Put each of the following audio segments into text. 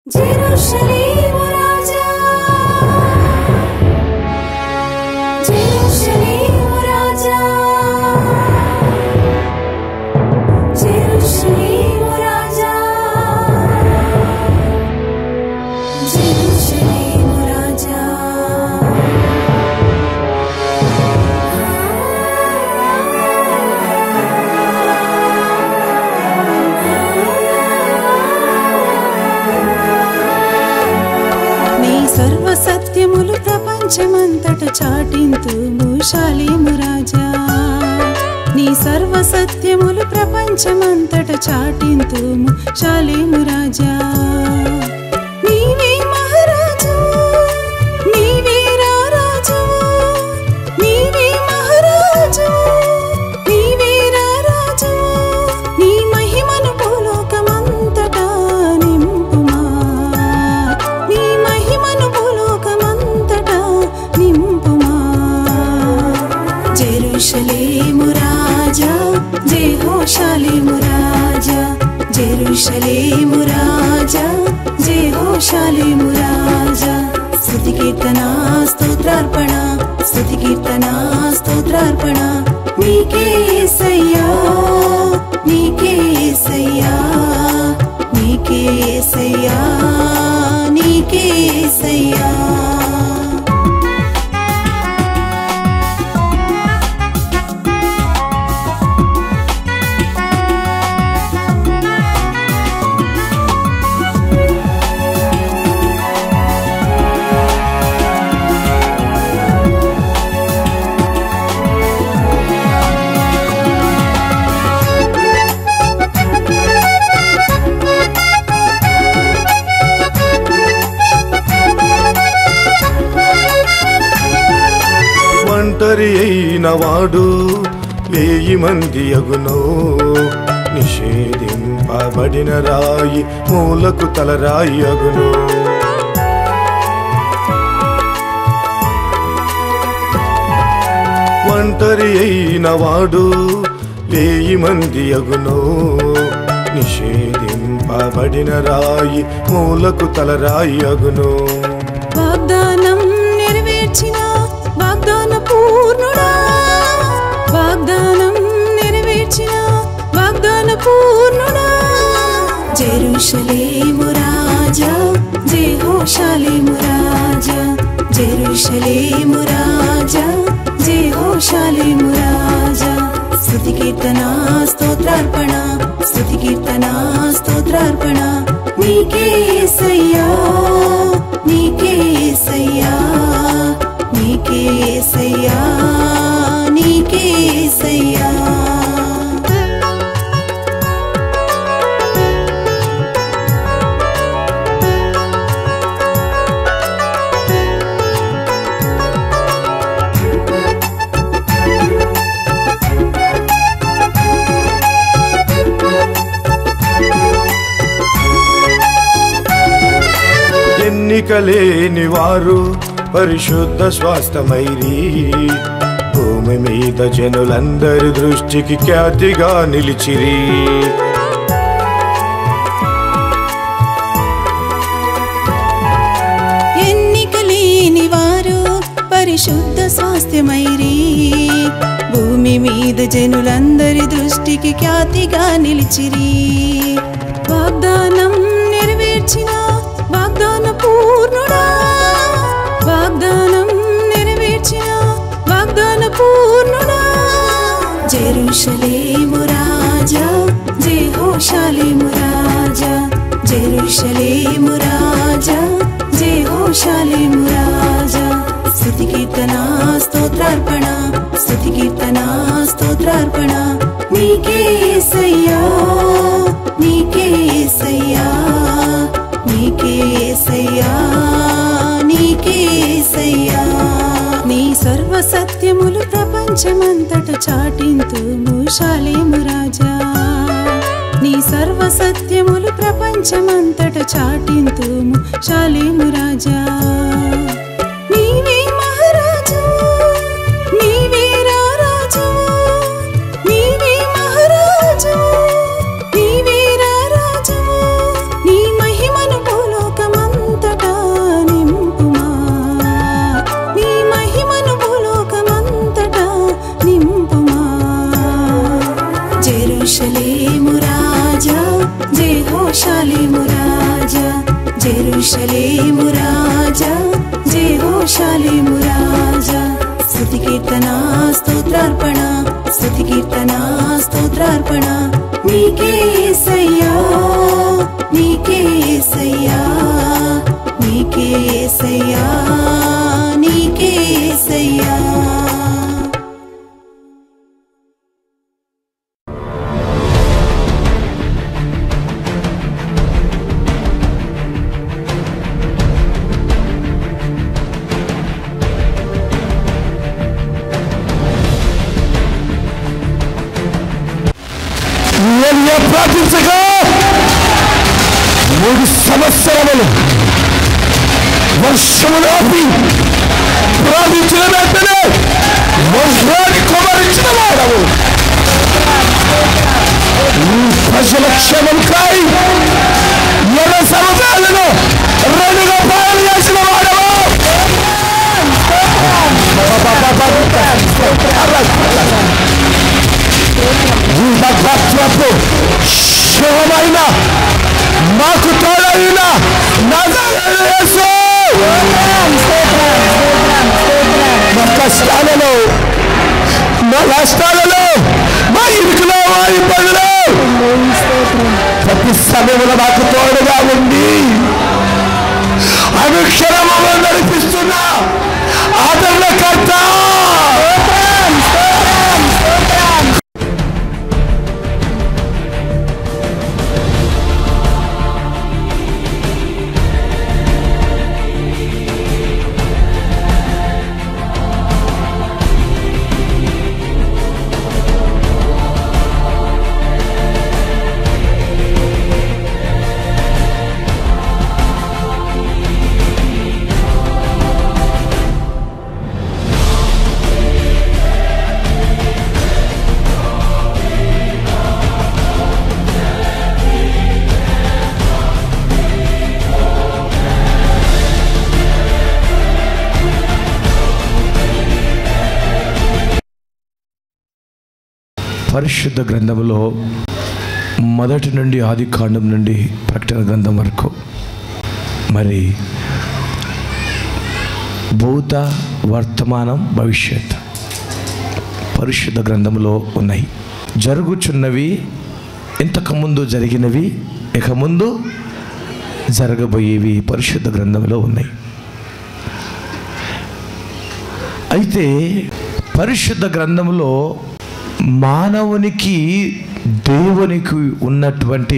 జెరూషలేము రాజా జెరూషలేము రాజా జెరూషలేము రాజా జెరూషలేము రాజా నీ సర్వ సత్యములు ప్రపంచమంతట చాటింతు మూషాలేము రాజా నీ సర్వ సత్యములు ప్రపంచమంతట చాటింతు మూషాలేము రాజా నీవే మహారాజు నీవే రారాజు నీవే మహారాజు నీవే రారాజు నీ మహిమను భూలోకమంతటా నింపుమా నీ మహిమను భూలోకమంతటా నింపుమా జెరూషలేము రాజా జెహోషాలేము రాజా జెరూషలేము రాజా జెహోషాలేము రాజా స్తుతి కీర్తన స్తోత్రార్పణ స్తుతి కీర్తన స్తోత్రార్పణ నీకే సయ్యా నీకే సయ్యా నీకే సయ్యా నీకే సయ్యా ఒంటరి అయిన వాడు వేయి మంది అగును నిషేధింపబడిన రాయి మూలకు తలరాయి అగును ఒంటరి అయిన వాడు వేయి మంది అగును నిషేధింపబడిన రాయి మూలకు తలరాయి అగును వాగ్దానం నెరవేర్చిన వాగ్దాన పూర్ణుడా వాగ్దానం నెరవేర్చిన వాగ్దాన పూర్ణుడా జెరూషలేము రాజా జెహోషాలేము రాజా జెరూషలేము రాజా జెహోషాలేము రాజా స్తుతి కీర్తన స్తోత్రార్పణ స్తుతి కీర్తన స్తోత్రార్పణ నీకే సయ్యా నీకే సయ్యా నీకే సయ్యా నీకే సయ్యా ఎన్నిక లేని వారు పరిశుద్ధ స్వాస్థమైరి భూమి మీద జనులందరి దృష్టికి ఖ్యాతిగా నిలిచిరి ఎన్నిక లేని వారు పరిశుద్ధ స్వాస్థ్యమైరి భూమి మీద జనులందరి దృష్టికి ఖ్యాతిగా నిలిచిరి వాగ్దానం నెరవేర్చిన వాగ్దాన పూర్ణుడా వాగ్దానం నెరవేర్చిన వాగ్దాన పూర్ణుడా జెరూషలేము రాజా జెహోషాలేము రాజా జెరూషలేము రాజా జెహోషాలేము రాజా స్తుతి కీర్తన స్తోత్రార్పణ స్తుతి కీర్తన స్తోత్రార్పణ నీకే సయ్యా నీకే సయ్యా నీకే సయ్యా నీకే సయ్యా నీ సర్వ సత్యములు ప్రపంచమంతట చాటింతు మూషాలేము రాజా నీ సర్వ సత్యములు ప్రపంచమంతట చాటింతు మూషాలేము రాజా నీవే మహారాజు నీవే రారాజు నీవే మహారాజు నీవే రారాజు నీ మహిమను భూలోక శాలేము రాజా జెరూషలేము రాజా జయ హో శాలేము రాజా స్తుతి కీర్తన స్తోత్రార్పణ స్తుతి కీర్తన స్తోత్రార్పణ నీకే సయ్యా నీకే సయ్యా నీకే సయ్యా నీకే సయ్యా ఏలియా ప్రార్థించగా మూడు సంవత్సరములు వర్షములు ఆపి ప్రార్థించిన వెంటనే వర్షాన్ని కుమరించిన వాడవు ఈ ప్రజల క్షేమం కాయి ఎర్ర సముద్రాలను రెండుగా పాలు చేసిన వాడవు భద్రత్వపు శుభమైన మాకు తోడైన నజరేయుడు యేసు. మా కష్టాలలో మా నష్టాలలో మా ఇరుకులో మా ఇబ్బందులు ప్రతి సమయంలో మాకు తోడుగా ఉండి అనుక్షణము నడిపిస్తున్న ఆదరణకర్త పరిశుద్ధ గ్రంథంలో మొదటి నుండి ఆది కాండం నుండి ప్రకటన గ్రంథం వరకు మరి భూత వర్తమానం భవిష్యత్ పరిశుద్ధ గ్రంథంలో ఉన్నాయి జరుగుచున్నవి ఇంతకుముందు జరిగినవి ఇక ముందు జరగబోయేవి పరిశుద్ధ గ్రంథంలో ఉన్నాయి అయితే పరిశుద్ధ గ్రంథంలో మానవునికి దేవునికి ఉన్నటువంటి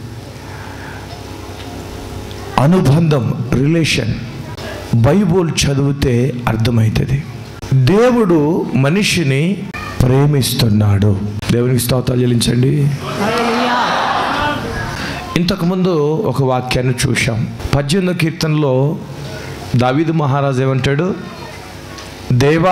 అనుబంధం రిలేషన్ బైబుల్ చదివితే అర్థమవుతుంది దేవుడు మనిషిని ప్రేమిస్తున్నాడు దేవునికి స్తోత్రాలు చెల్లించండి ఇంతకుముందు ఒక వాక్యాన్ని చూశాం పద్దెనిమిదో కీర్తనలో దావీదు మహారాజు ఏమంటాడు దేవా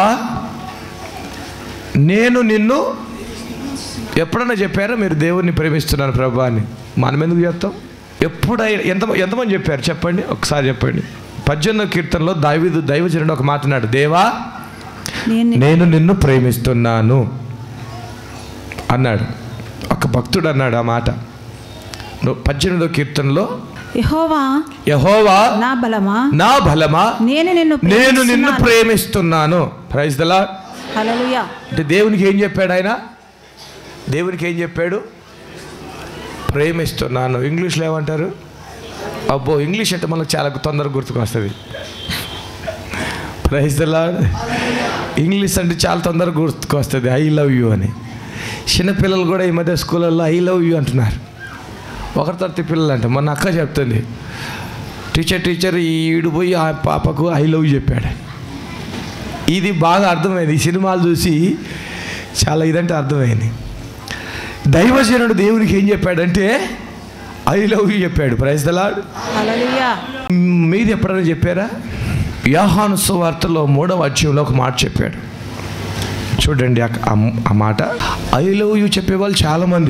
నేను నిన్ను ఎప్పుడన్నా చెప్పారా మీరు దేవుణ్ణి ప్రేమిస్తున్నాను ప్రభా అని మనం ఎందుకు చెప్తాం ఎప్పుడైనా ఎంత ఎంతమంది చెప్పారు చెప్పండి ఒకసారి చెప్పండి పద్దెనిమిదో కీర్తనలో దైవదు దైవజనుడు ఒక మాట అన్నాడు దేవా నేను నేను నిన్ను ప్రేమిస్తున్నాను అన్నాడు ఒక భక్తుడు అన్నాడు ఆ మాట నువ్వు పద్దెనిమిదో కీర్తనలో యెహోవా యహోవా నా బలమా నా బలమా నేను నిన్ను నేను నిన్ను ప్రేమిస్తున్నాను ప్రైజ్ దలా హల్లెలూయా అంటే దేవునికి ఏం చెప్పాడు ఆయన దేవునికి ఏం చెప్పాడు ప్రేమిస్తున్నాను ఇంగ్లీష్లో ఏమంటారు అబ్బో ఇంగ్లీష్ అంటే మనకు చాలా తొందరగా గుర్తుకొస్తుంది ప్రైజ్ దలా ఇంగ్లీష్ అంటే చాలా తొందరగా గుర్తుకొస్తుంది ఐ లవ్ యూ అని చిన్నపిల్లలు కూడా ఈ మధ్య స్కూళ్ళల్లో ఐ లవ్ యూ అంటున్నారు ఒకరి తరతి పిల్లలు అంట మొన్న అక్క చెప్తుంది టీచర్ టీచర్ ఈడు పోయి ఆ పాపకు ఐ లవ్ చెప్పాడు ఇది బాగా అర్థమైంది ఈ సినిమాలు చూసి చాలా ఇదంటే అర్థమైంది దైవజనుడు దేవునికి ఏం చెప్పాడంటే ఐ లవ్ యూ చెప్పాడు ప్రైజ్ దలాడ్ హల్లెలూయా మీది ఎప్పుడైనా చెప్పారా యాహాను సువార్తలో మూడవ అధ్యాయంలో ఒక మాట చెప్పాడు చూడండి ఆ- ఆ- ఆ మాట ఐ లవ్ యూ చెప్పేవాళ్ళు చాలామంది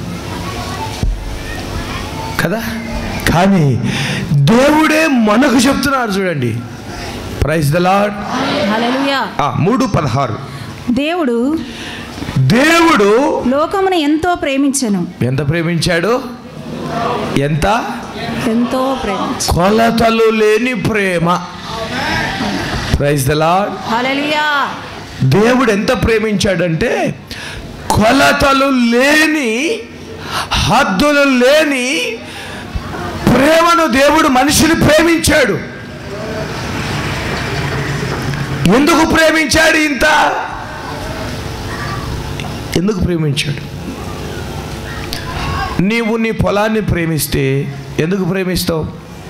కదా కానీ దేవుడే మనకు చెప్తున్నారు చూడండి ప్రైజ్ ద లాడ్ హల్లెలూయా మూడు పదహారు దేవుడు దేవుడు లోకమును ఎంతో ప్రేమించెను ఎంత ప్రేమించాడు ఎంత ఎంతో ప్రేమ కొలతలు లేని ప్రేమ ప్రైజ్ ద లార్డ్ హల్లెలూయా దేవుడు ఎంత ప్రేమించాడంటే కొలతలు లేని హద్దులు లేని ప్రేమను దేవుడు మనిషిని ప్రేమించాడు ఎందుకు ప్రేమించాడు ఇంత ఎందుకు ప్రేమించాడు నీవు నీ పొలాన్ని ప్రేమిస్తే ఎందుకు ప్రేమిస్తావు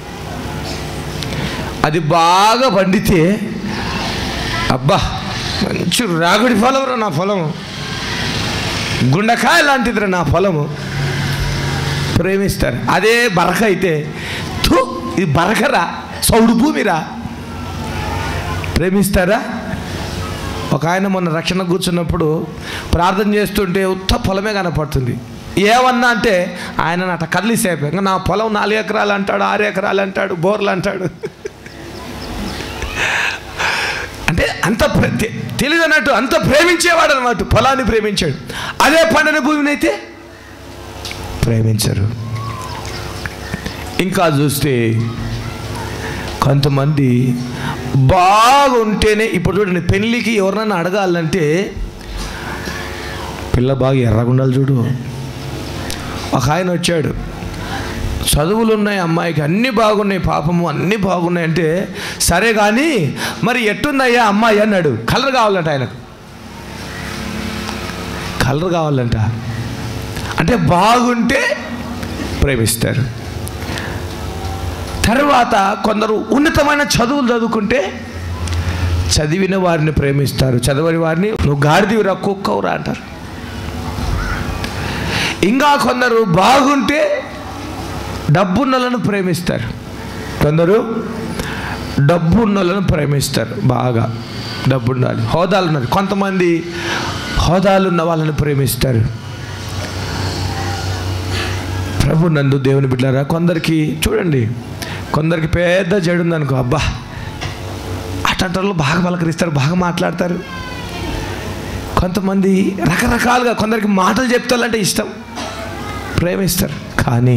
అది బాగా పండితే అబ్బా మంచి రాగుడి ఫలం రా నా పొలము గుండకాయ లాంటిదిరా నా పొలము ప్రేమిస్తారు అదే బరక అయితే థూ ఇది బరకరా సౌడు భూమిరా ప్రేమిస్తారా ఒక ఆయన మొన్న రక్షణ కూర్చున్నప్పుడు ప్రార్థన చేస్తుంటే ఉత్త పొలమే కనపడుతుంది ఏమన్నా అంటే ఆయన అట్ట కదిలిసేపు ఇంకా నా పొలం నాలుగు ఎకరాలు అంటాడు ఆరు ఎకరాలు అంటాడు బోర్లు అంటాడు అంటే అంత ప్రే- తె- తెలియదు అన్నట్టు అంత ప్రేమించేవాడు అన్నమాట పొలాన్ని ప్రేమించాడు అదే పండని భూమిని అయితే ప్రేమించరు ఇంకా చూస్తే కొంతమంది బాగుంటేనే ఇప్పుడు చూడండి పెళ్ళికి ఎవరినైనా అడగాలంటే పిల్ల బాగా ఎర్రగుండాలి చూడు ఒక ఆయన వచ్చాడు చదువులు ఉన్నాయి అమ్మాయికి అన్నీ బాగున్నాయి పాపము అన్నీ బాగున్నాయి అంటే సరే కానీ మరి ఎట్టుందయ్యా అమ్మాయి అన్నాడు కలర్ కావాలంట ఆయనకు కలర్ కావాలంట అంటే బాగుంటే ప్రేమిస్తారు తర్వాత కొందరు ఉన్నతమైన చదువులు చదువుకుంటే చదివిన వారిని ప్రేమిస్తారు చదవని వారిని నువ్వు గాడిదివిరా కుక్కవురా అంటారు ఇంకా కొందరు బాగుంటే డబ్బున్నలను ప్రేమిస్తారు కొందరు డబ్బున్నలను ప్రేమిస్తారు బాగా డబ్బు ఉండాలి హోదాలు ఉన్నది కొంతమంది హోదాలు ఉన్న వాళ్ళని ప్రేమిస్తారు ప్రభు నందు దేవుని బిడ్డారా కొందరికి చూడండి కొందరికి పెద్ద జడు ఉందనుకో అబ్బా అట్లాంటి బాగా పలకరిస్తారు బాగా మాట్లాడతారు కొంతమంది రకరకాలుగా కొందరికి మాటలు చెప్తారంటే ఇష్టం ప్రేమిస్తారు కానీ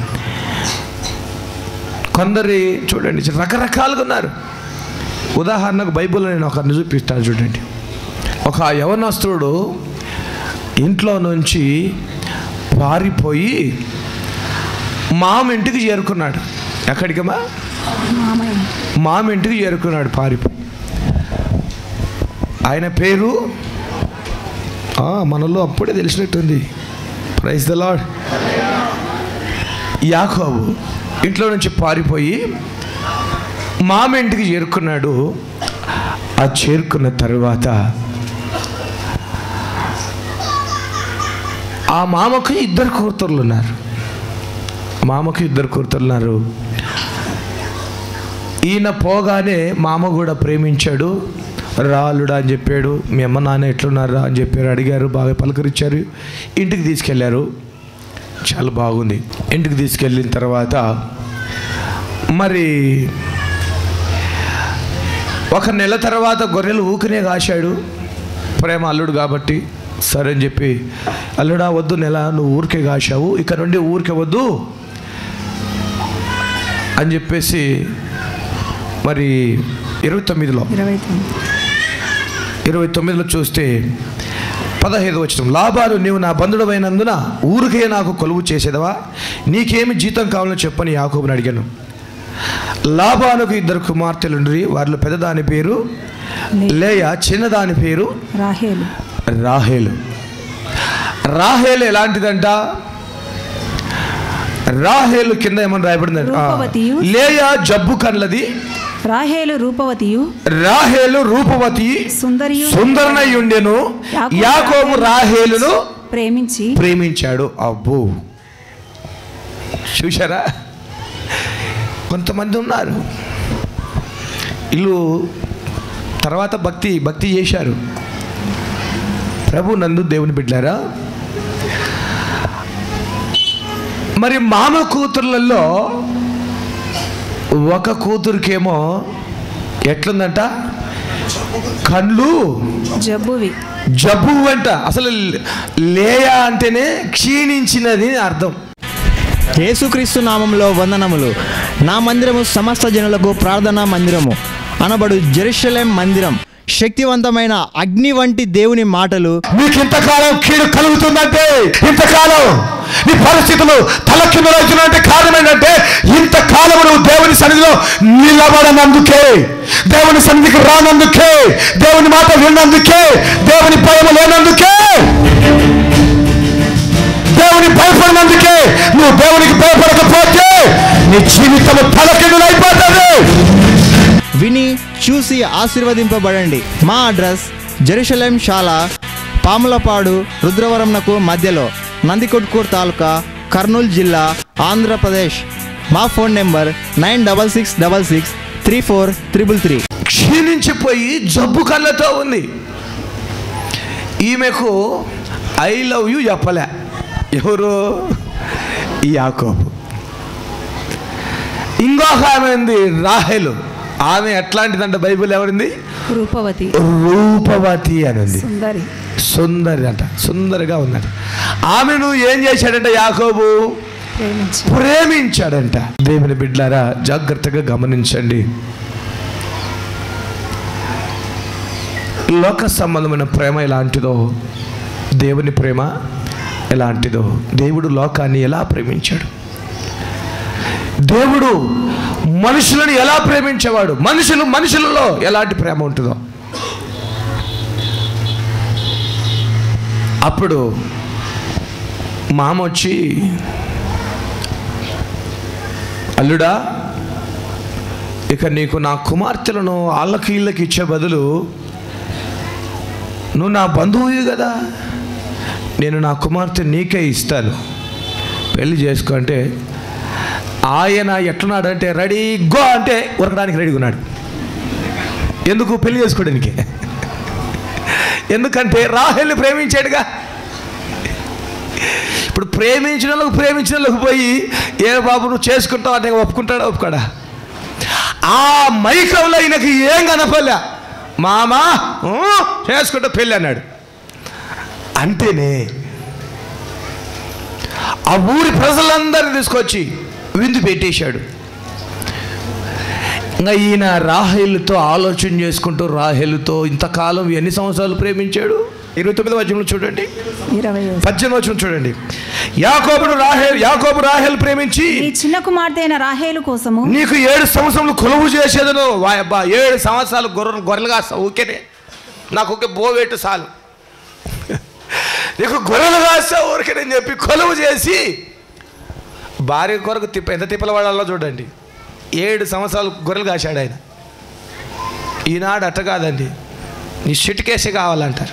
కొందరి చూడండి రకరకాలుగా ఉన్నారు ఉదాహరణకు బైబిల్లో నేను ఒకరిని చూపిస్తాను చూడండి ఒక యవనస్తుడు ఇంట్లో నుంచి పారిపోయి మామ ఇంటికి చేరుకున్నాడు ఎక్కడికమ్మా మామయ్య మామ ఇంటికి చేరుకున్నాడు పారిపోయి ఆయన పేరు ఆ, మనలో అప్పుడే తెలిసినట్టుంది ప్రైజ్ ద లాడ్ యాకోబు ఇంట్లో నుంచి పారిపోయి మామ ఇంటికి చేరుకున్నాడు ఆ చేరుకున్న తర్వాత ఆ మామకు ఇద్దరు కూతుర్లు ఉన్నారు మామకు ఇద్దరు కూతుర్లు ఉన్నారు ఈయన పోగానే మామ కూడా ప్రేమించాడు రాలుడా అని చెప్పాడు మీ అమ్మ నాన్న ఎట్లున్నారా అని చెప్పారు అడిగారు బాగా పలకరించారు ఇంటికి తీసుకెళ్లారు చాలా బాగుంది ఇంటికి తీసుకెళ్ళిన తర్వాత మరి ఒక నెల తర్వాత గొర్రెలు ఊకనే కాశాడు ప్రేమ అల్లుడు కాబట్టి సరే అని చెప్పి అల్లుడా వద్దు నెల నువ్వు ఊరికే కాశావు ఇక్కడ నుండి ఊరికే వద్దు అని చెప్పేసి మరి ఇరవై తొమ్మిదిలో ఇరవై తొమ్మిది ఇరవై తొమ్మిదిలో చూస్తే పదహైదు వచ్చిన లాభాలు నీవు నా బంధుడమైనందున ఊరికే నాకు కొలువు చేసేదవా నీకేమి జీతం కావాలో చెప్పని యాకోబుని అడిగాను లాభాలకు ఇద్దరు కుమార్తెలుండ్రి వారిలో పెద్దదాని పేరు లేయ చిన్నదాని పేరు రాహేలు రాహేలు రాహేలు ఎలాంటిదంట రాహేలు కింద ఏమని రాయబడిందంట ఆ, రూపవతియు. లేయ జబ్బు కళ్ళది రాహేలు రూపవతియు రాహేలు రూపవతి సుందరియు సుందరనై ఉండెను యాకోబు యాకోబు రాహేలును ప్రేమించి ప్రేమించాడు అబ్బో చూశారా కొంతమంది ఉన్నారు వీళ్ళు తర్వాత భక్తి భక్తి చేశారు ప్రభు నందు దేవుని బిడ్డారా మరి మామ కూతుర్లలో ఒక కూతురికేమో ఎట్లుందంట కళ్ళు జబ్బువి జబ్బు అంట అసలు లేయా అంటేనే క్షీణించినది అని అర్థం యేసుక్రీస్తు నామంలో వందనములు నా మందిరము సమస్త జనులకు ప్రార్థనా మందిరము అనబడు జెరూషలేం మందిరం శక్తివంతమైన అగ్ని వంటి దేవుని మాటలు నీకు ఇంతకాలం కీడు కలుగుతుందంటే ఇంతకాలం నీ పరిస్థితులు తలకిందులవుతున్నట్టే కారణం ఏంటంటే ఇంతకాలం నువ్వు దేవుని సన్నిధిలో నిలబడనందుకే దేవుని సన్నిధికి రానందుకే దేవుని మాట విన్నందుకే దేవుని భయం లేనందుకే దేవుని భయపడినందుకే నువ్వు దేవునికి భయపడకపోతే నీ జీవితం తలకిందులైపోతుంది విని చూసి ఆశీర్వదింపబడండి మా అడ్రస్ జెరూషలేం శాల పాములపాడు రుద్రవరంనకు మధ్యలో నందికొట్కూర్ తాలూకా కర్నూలు జిల్లా ఆంధ్రప్రదేశ్ మా phone number nine double six double six three four triple three క్షీణించిపోయి జబ్బు కళ్ళతో ఉంది ఈమెకు ఐ లవ్ యూ చెప్పలే ఎవరు యాకోబు ఇంకొక ఆమె ఉంది రాహేలు ఆమె ఎట్లాంటిదంటే బైబిల్ ఎవరింది రూపవతి రూపవతి అని ఉంది సుందరి సుందరి అంట సుందరిగా ఉందంట ఆమెను ఏం చేశాడంట యాకోబు ప్రేమించి ప్రేమించాడంట దేవుని బిడ్లారా జాగ్రత్తగా గమనించండి లోక సంబంధమైన ప్రేమ ఎలాంటిదో దేవుని ప్రేమ ఎలాంటిదో దేవుడు లోకాన్ని ఎలా ప్రేమించాడు దేవుడు మనుషులను ఎలా ప్రేమించేవాడు మనుషులు మనుషులలో ఎలాంటి ప్రేమ ఉంటుందో అప్పుడు మామ వచ్చి అల్లుడా ఇక నీకు నా కుమార్తెలను వాళ్ళకి వీళ్ళకి ఇచ్చే బదులు నువ్వు నా బంధువు కదా నేను నా కుమార్తె నీకే ఇస్తాను పెళ్లి చేసుకో అంటే ఆయన ఎట్లున్నాడు అంటే రెడీ గో అంటే ఉరకడానికి రెడీగా ఉన్నాడు ఎందుకు పెళ్లి చేసుకోవడానికి ఎందుకంటే రాహెల్ని ప్రేమించాడుగా ఇప్పుడు ప్రేమించిన వాళ్ళకు ప్రేమించిన వాళ్ళకు పోయి ఏ బాబు నువ్వు చేసుకుంటావు అంటే ఒప్పుకుంటాడా ఒప్పుకోడా ఆ మైకంలో ఈయనకి ఏం కనపలే మామా ఊ, చేసుకుంటా పెళ్ళి అన్నాడు అంటేనే ఆ ఊరి ప్రజలందరిని తీసుకొచ్చి విందు పెట్టేశాడు ఇంకా ఈయన రాహేలుతో ఆలోచన చేసుకుంటూ రాహేలుతో ఇంతకాలం ఎన్ని సంవత్సరాలు ప్రేమించాడు ఇరవై తొమ్మిది వచనంలో చూడండి ఇరవై పద్దెనిమిది వచనం చూడండి యాకోబును రాహేల్ యాకోబు రాహేల్ ప్రేమించి ఈ చిన్న కుమార్తె అయిన రాహేలు కోసము నీకు ఏడు సంవత్సరములు కొలువు చేసేదను వాయబ్బా ఏడు సంవత్సరాలు గొర్రెలు గొర్రెలుగా ఊకేనే నాకు ఒకే బోవేటు చాలు నీకు గొర్రెలు కాస్తా ఊరికేనని చెప్పి కొలువు చేసి భార్య కొరకు తిప్ప ఎంత తిప్పల వాడాలో చూడండి ఏడు సంవత్సరాలు గొర్రెలు కాశాడు ఆయన ఈనాడు అట్ట కాదండి నీ చిటికేసి కావాలంటారు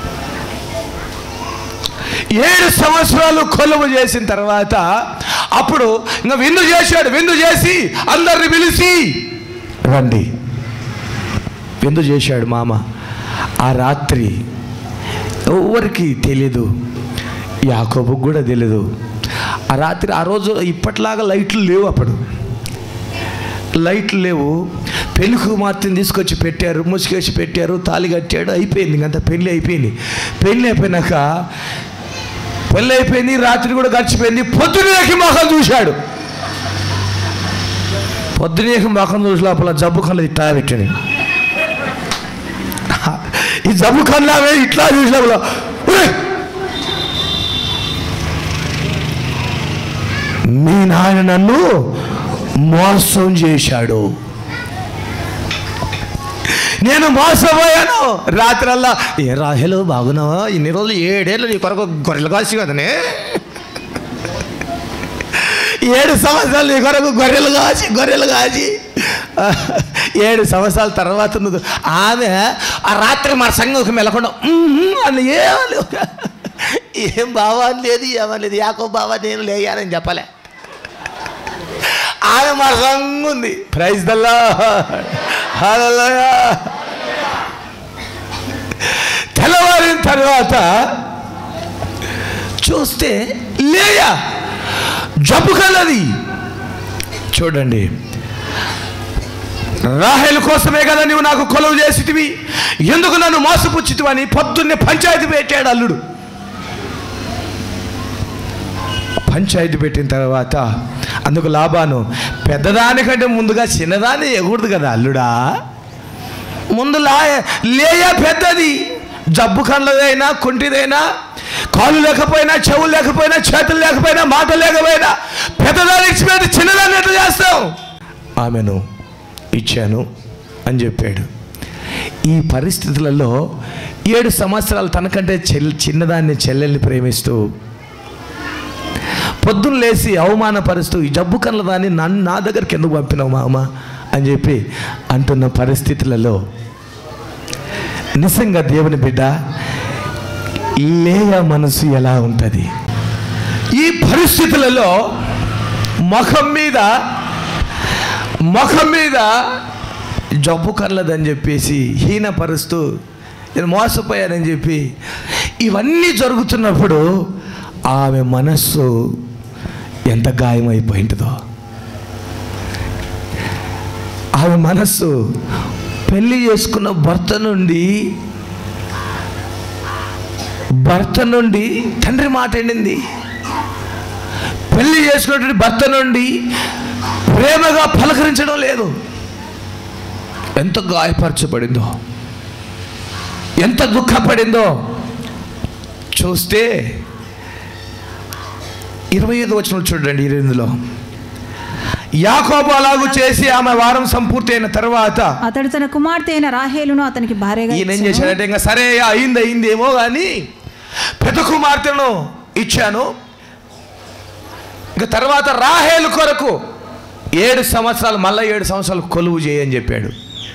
ఏడు సంవత్సరాలు కొలువు చేసిన తర్వాత అప్పుడు ఇంకా విందు చేశాడు విందు చేసి అందరిని పిలిచి రండి విందు చేశాడు మామ ఆ రాత్రి ఎవరికి తెలీదు యాకోబుకు కూడా తెలీదు ఆ రాత్రి ఆ రోజు ఇప్పట్లాగా లైట్లు లేవు అప్పుడు లైట్లు లేవు పెళ్లి కుమార్తెని తీసుకొచ్చి పెట్టారు ముసుకేసి పెట్టారు తాళి కట్టాడు అయిపోయింది ఇంకంత పెళ్ళి అయిపోయింది పెళ్ళి అయిపోయినాక పెళ్ళి అయిపోయింది రాత్రి కూడా గడిచిపోయింది పొద్దునేకి మొఖం చూశాడు పొద్దునేకి మొఖం చూసి లోపల జబ్బు కళ్ళు ఇట్లా పెట్టాడు ఈ జబ్బు కళ్ళావే ఇట్లా చూసి లోపల "ఉయ్! మీ నాయన నన్ను మోసం చేశాడు నేను మోసపోయాను రాత్రల్లా ఏ రాహెలు బాగున్నావా ఇన్ని రోజులు ఏడేళ్ళు నీ కొరకు గొర్రెలు కాసి కదనే ఏడు సంవత్సరాలు నీ కొరకు గొర్రెలు కాచి గొర్రెలు కాచి ఏడు సంవత్సరాల తర్వాత నువ్వు ఆమె ఆ రాత్రి మన సంఘం వెళ్ళకుండా అని ఏమని ఏం బావా లేదు ఏమలేదు యాకో బావా నేను లేయానని చెప్పలే ఆమె మన సంఘం ఉంది ప్రైజ్ దల్లా హల్లెలూయా తెల్లవారిన తర్వాత చూస్తే లేయా జబ్బు కలది చూడండి రాహేలు కోసమే కదా నువ్వు నాకు కొలువు చేసిటివి ఎందుకు నన్ను మోసపుచ్చితివి అని పొద్దున్నే పంచాయతీ పెట్టాడు అల్లుడు పంచాయతీ పెట్టిన తర్వాత అందుకు లాభాను పెద్దదానికంటే ముందుగా చిన్నదాన్ని ఎగుడదు కదా అల్లుడా ముందు లా లేయ పెద్దది జబ్బు కళ్ళదైనా కుంటిదైనా కాళ్ళు లేకపోయినా చెవులు లేకపోయినా చేతులు లేకపోయినా మాట లేకపోయినా పెద్దదాన్ని ఇచ్చిపోతే చిన్నదాన్ని ఎట్లా చేస్తాం ఆమెను ఇచ్చాను అని చెప్పాడు ఈ పరిస్థితులలో ఏడు సంవత్సరాలు తనకంటే చెల్ చిన్నదాన్ని చెల్లెల్ని ప్రేమిస్తూ పొద్దున్న లేచి అవమానపరుస్తూ ఈ జబ్బు కళ్ళ దాన్ని నన్ను నా దగ్గరికి ఎందుకు పంపినావు మామ అని చెప్పి అంటున్న పరిస్థితులలో నిజంగా దేవుని బిడ్డ లేయ మనసు ఎలా ఉంటుంది ఈ పరిస్థితులలో ముఖం మీద ముఖం మీద జబ్బు కర్లదని చెప్పేసి హీనపరుస్తూ నేను మోసపోయానని చెప్పి ఇవన్నీ జరుగుతున్నప్పుడు ఆమె మనస్సు ఎంత గాయమైపోయింటుందో ఆమె మనస్సు పెళ్లి చేసుకున్న భర్త నుండి భర్త నుండి తండ్రి మాట ఎండింది పెళ్లి చేసుకున్నటువంటి భర్త నుండి ప్రేమగా పలకరించడం లేదు ఎంత గాయపరచబడిందో ఎంత దుఃఖపడిందో చూస్తే ఇరవై ఐదు వచనం చూడండి ఇరవై ఎనిమిదిలో యాకోబు అలాగు చేసి ఆమె వారం సంపూర్తి అయిన తర్వాత అతడు తన కుమార్తె అయిన రాహేలును అతనికి భార్యగా ఈయన ఏం ఇచ్చెను. చేశాడంటే ఇంకా సరే అయింది అయింది ఏమో కానీ పెద్ద కుమార్తెను ఇచ్చాను ఇంకా తర్వాత రాహేలు కొరకు ఏడు సంవత్సరాలు మళ్ళీ ఏడు సంవత్సరాలు కొలువు చేయని చెప్పాడు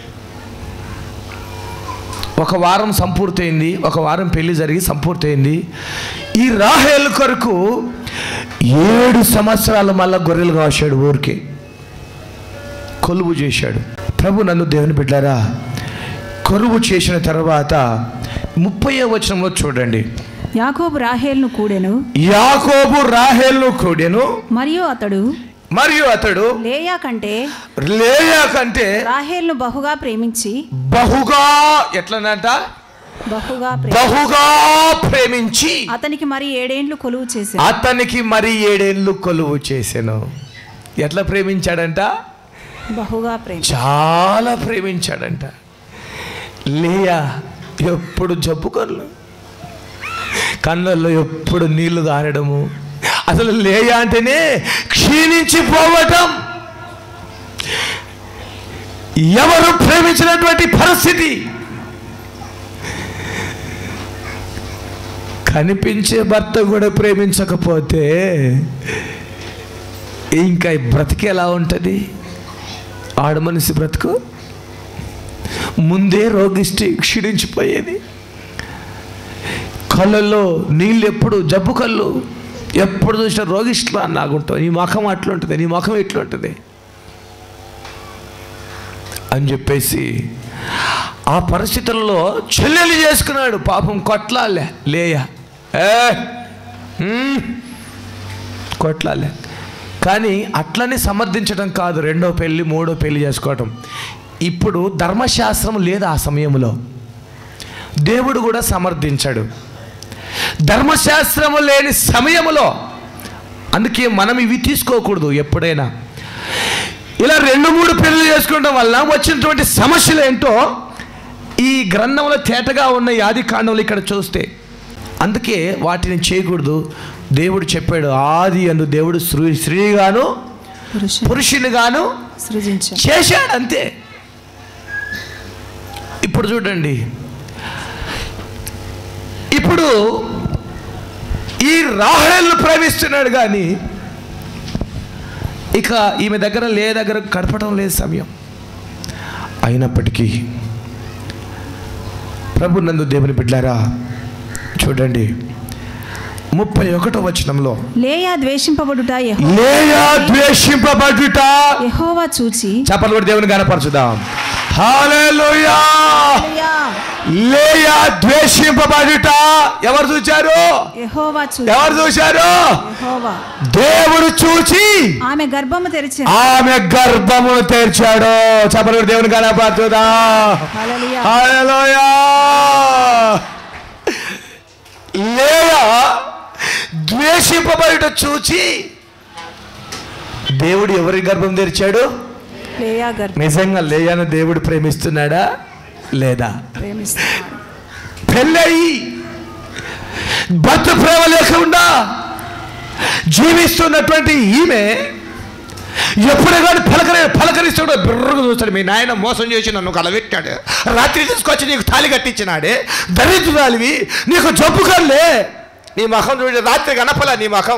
ఒక వారం సంపూర్తయింది ఒక వారం పెళ్లి జరిగి సంపూర్తయింది ఈ రాహేలు కొరకు ఏడు సంవత్సరాలు మళ్ళా గొర్రెలు కాశాడు ఊరికి కొలువు చేశాడు ప్రభు నన్ను దేవుని బిడ్డారా కొలువు చేసిన తర్వాత ముప్పై వచనంలో చూడండి యాకోబు రాహేలును కూడెను యాకోబు రాహేల్ను కూడెను మరియు అతడు మరియు అతడు లేయా కంటే లేయా కంటే రాహేలును బహుగా ప్రేమించి బహుగా ఎట్లనంట బహుగా ప్రే- బహుగా ప్రేమించి అతనికి మరి ఏడేండ్లు కొలువు చేసి అతనికి మరి ఏడేళ్ళు కొలువు చేశాను ఎట్లా ప్రేమించాడంట బహుగా ప్రేమ చాలా ప్రేమించాడంట లేయా ఎప్పుడు జబ్బు కళ్ళు కళ్ళల్లో ఎప్పుడు నీళ్లు గారడము అసలు లేయా అంటేనే క్షీణించిపోవటం ఎవరు ప్రేమించినటువంటి పరిస్థితి కనిపించే భర్త కూడా ప్రేమించకపోతే ఇంకా ఈ బ్రతికి ఎలా ఉంటుంది ఆడ మనిషి బ్రతుకు ముందే రోగిష్టి క్షీణించిపోయేది కళ్ళల్లో నీళ్ళు ఎప్పుడు జబ్బు కళ్ళు ఎప్పుడు చూసినా రోగిష్లా నాగుంటావు నీ ముఖం అట్లుంటుంది నీ ముఖం ఎట్లుంటుంది అని చెప్పేసి ఆ పరిస్థితుల్లో చెల్లెలు చేసుకున్నాడు పాపం కొట్లాలే లేయా ఏ హ్మ్. కొట్లాలే కానీ అట్లనే సమర్థించడం కాదు రెండో పెళ్ళి మూడో పెళ్ళి చేసుకోవటం ఇప్పుడు ధర్మశాస్త్రం లేదు ఆ సమయంలో దేవుడు కూడా సమర్థించాడు ధర్మశాస్త్రము లేని సమయములో అందుకే మనం ఇవి తీసుకోకూడదు ఎప్పుడైనా ఇలా రెండు మూడు పెళ్లి చేసుకోవడం వల్ల వచ్చినటువంటి సమస్యలు ఏంటో ఈ గ్రంథంలో తేటగా ఉన్న ఈ ఆది కాండంలో ఇక్కడ చూస్తే అందుకే వాటిని చేయకూడదు దేవుడు చెప్పాడు ఆది అందు దేవుడు స్త్రీ స్త్రీగాను పురుషుడు పురుషునిగాను సృజించాడు చేశాడు అంతే ఇప్పుడు చూడండి ఇప్పుడు ఈ రాహేల్ను ప్రేమిస్తున్నాడు కానీ ఇక ఈమె దగ్గర లే దగ్గర గడపడం లేదు సమయం అయినప్పటికీ ప్రభు నందు దేవుని బిడ్డారా చూడండి ముప్పై ఒకటో వచనంలో లేయా ద్వేషింపబడుట యెహో- లేయా ద్వేషింపబడుట యెహోవా చూచి చెప్పలు కూడా దేవుని కనపరచుదాం హల్లెలూయా లేయా, లేయా ద్వేషింపబడుట ఎవరు చూచారు యెహోవా చూచి ఎవరు చూశారు యెహోవా దేవుడు చూచి ఆమె గర్భము తెరిచి ఆమె గర్భమును తెరిచాడు చెప్పలు కూడా దేవుని కనపరచుదా హల్లెలూయా. హల్లెలూయా లేయా ద్వేషింపబడుట చూచి దేవుడు ఎవరి గర్భం తెరిచాడు లేయా గర్భం నిజంగా లేయాను దేవుడు ప్రేమిస్తున్నాడా లేదా ప్రేమిస్తున్నాడు పెళ్ళయి భర్త ప్రేమ లేకుండా జీవిస్తున్నటువంటి ఈమె ఎప్పుడు కానీ పలకరి పలకరిస్తాడో బిర్రగా చూస్తాడు మీ నాయన మోసం చేసి నన్ను కలబెట్టాడు రాత్రి తీసుకొచ్చి నీకు తాళి కట్టించినాడే దరిద్రాలివి నీకు జబ్బు కల్లే నీ ముఖం చూడ రాత్రి కనపలా నీ ముఖం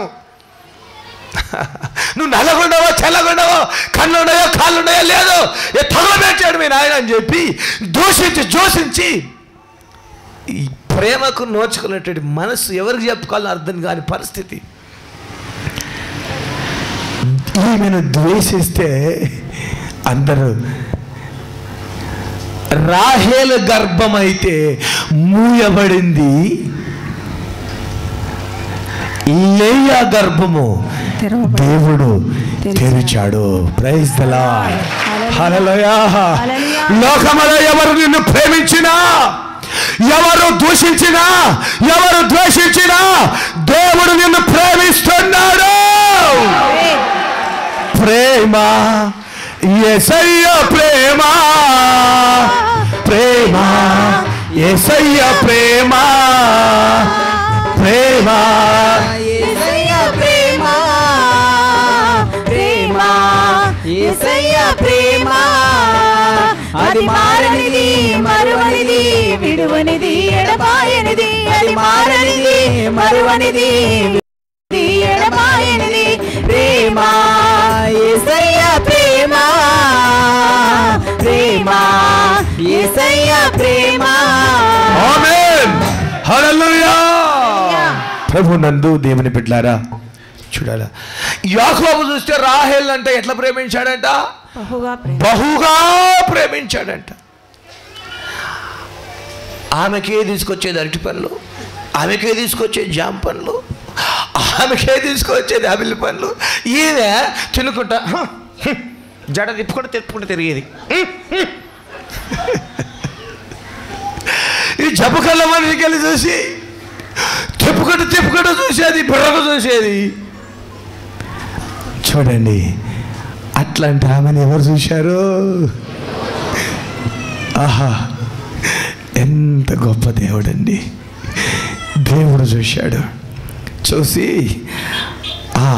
నువ్వు నల్లగుండవో చల్లగుండవో కళ్ళు ఉన్నాయో కాళ్ళు ఉన్నాయో లేదో ఏ తగలబెట్టాడు మీ నాయన అని చెప్పి దూషించి జోషించి ఈ ప్రేమకు నోచుకున్నటువంటి మనసు ఎవరికి చెప్పుకోవాలో అర్థం కాని పరిస్థితి ఈమెను ద్వేషిస్తే అందరూ రాహేలు గర్భమైతే మూయబడింది లేయా గర్భము తెరవబడింది. దేవుడు తెరిచాడు. తెరిచాడు ప్రైజ్ దలా హల్లెలూయా. లోకములో ఎవరు నిన్ను ప్రేమించినా ఎవరు దూషించినా ఎవరు ద్వేషించినా దేవుడు నిన్ను ప్రేమిస్తున్నాడు ప్రేమ ఎసయ్య ప్రేమ ప్రేమ ఎసయ్య ప్రేమ ప్రేమ యేసయ్య ప్రేమ ప్రేమ యేసయ్య ప్రేమ అది మారనిది మరువనిది విడువనిది ఎడబాయనిది అది మారనిది మరువనిది విడువనిది, ఎడబాయనిది ప్రేమ యేసయ్య ప్రేమ ప్రేమ యేసయ్య ప్రేమ ఆమేన్ హల్లెలూయా ప్రభు నందు దేవుని బిడ్డలారా చూడాలా యాకోబు చూస్తే రాహేల్ అంటే ఎట్లా ప్రేమించాడంట బహుగా ప్రేమ బహుగా ప్రేమించాడంట ఆమెకే తీసుకొచ్చేది అరటి పండ్లు ఆమెకే తీసుకొచ్చేది జామ పండ్లు ఆమెకే తీసుకొచ్చేది అబిలి పండ్లు ఈమె తినుకుంటా "హ, హ", జడ తిప్పుకుంటూ తిప్పుకుంటూ తిరిగేది "హ్మ్, హ్మ్". ఈ జబ్బు కళ్ళ మనిషికి వెళ్ళి చూసి తిప్పుకుంటూ తిప్పుకుంటూ చూసేది బుర్రకు చూసేది చూడండి అట్లాంటి ఆమెను ఎవరు చూశారు ఆహా ఎంత గొప్ప దేవుడండి దేవుడు చూశాడు చూసి ఆ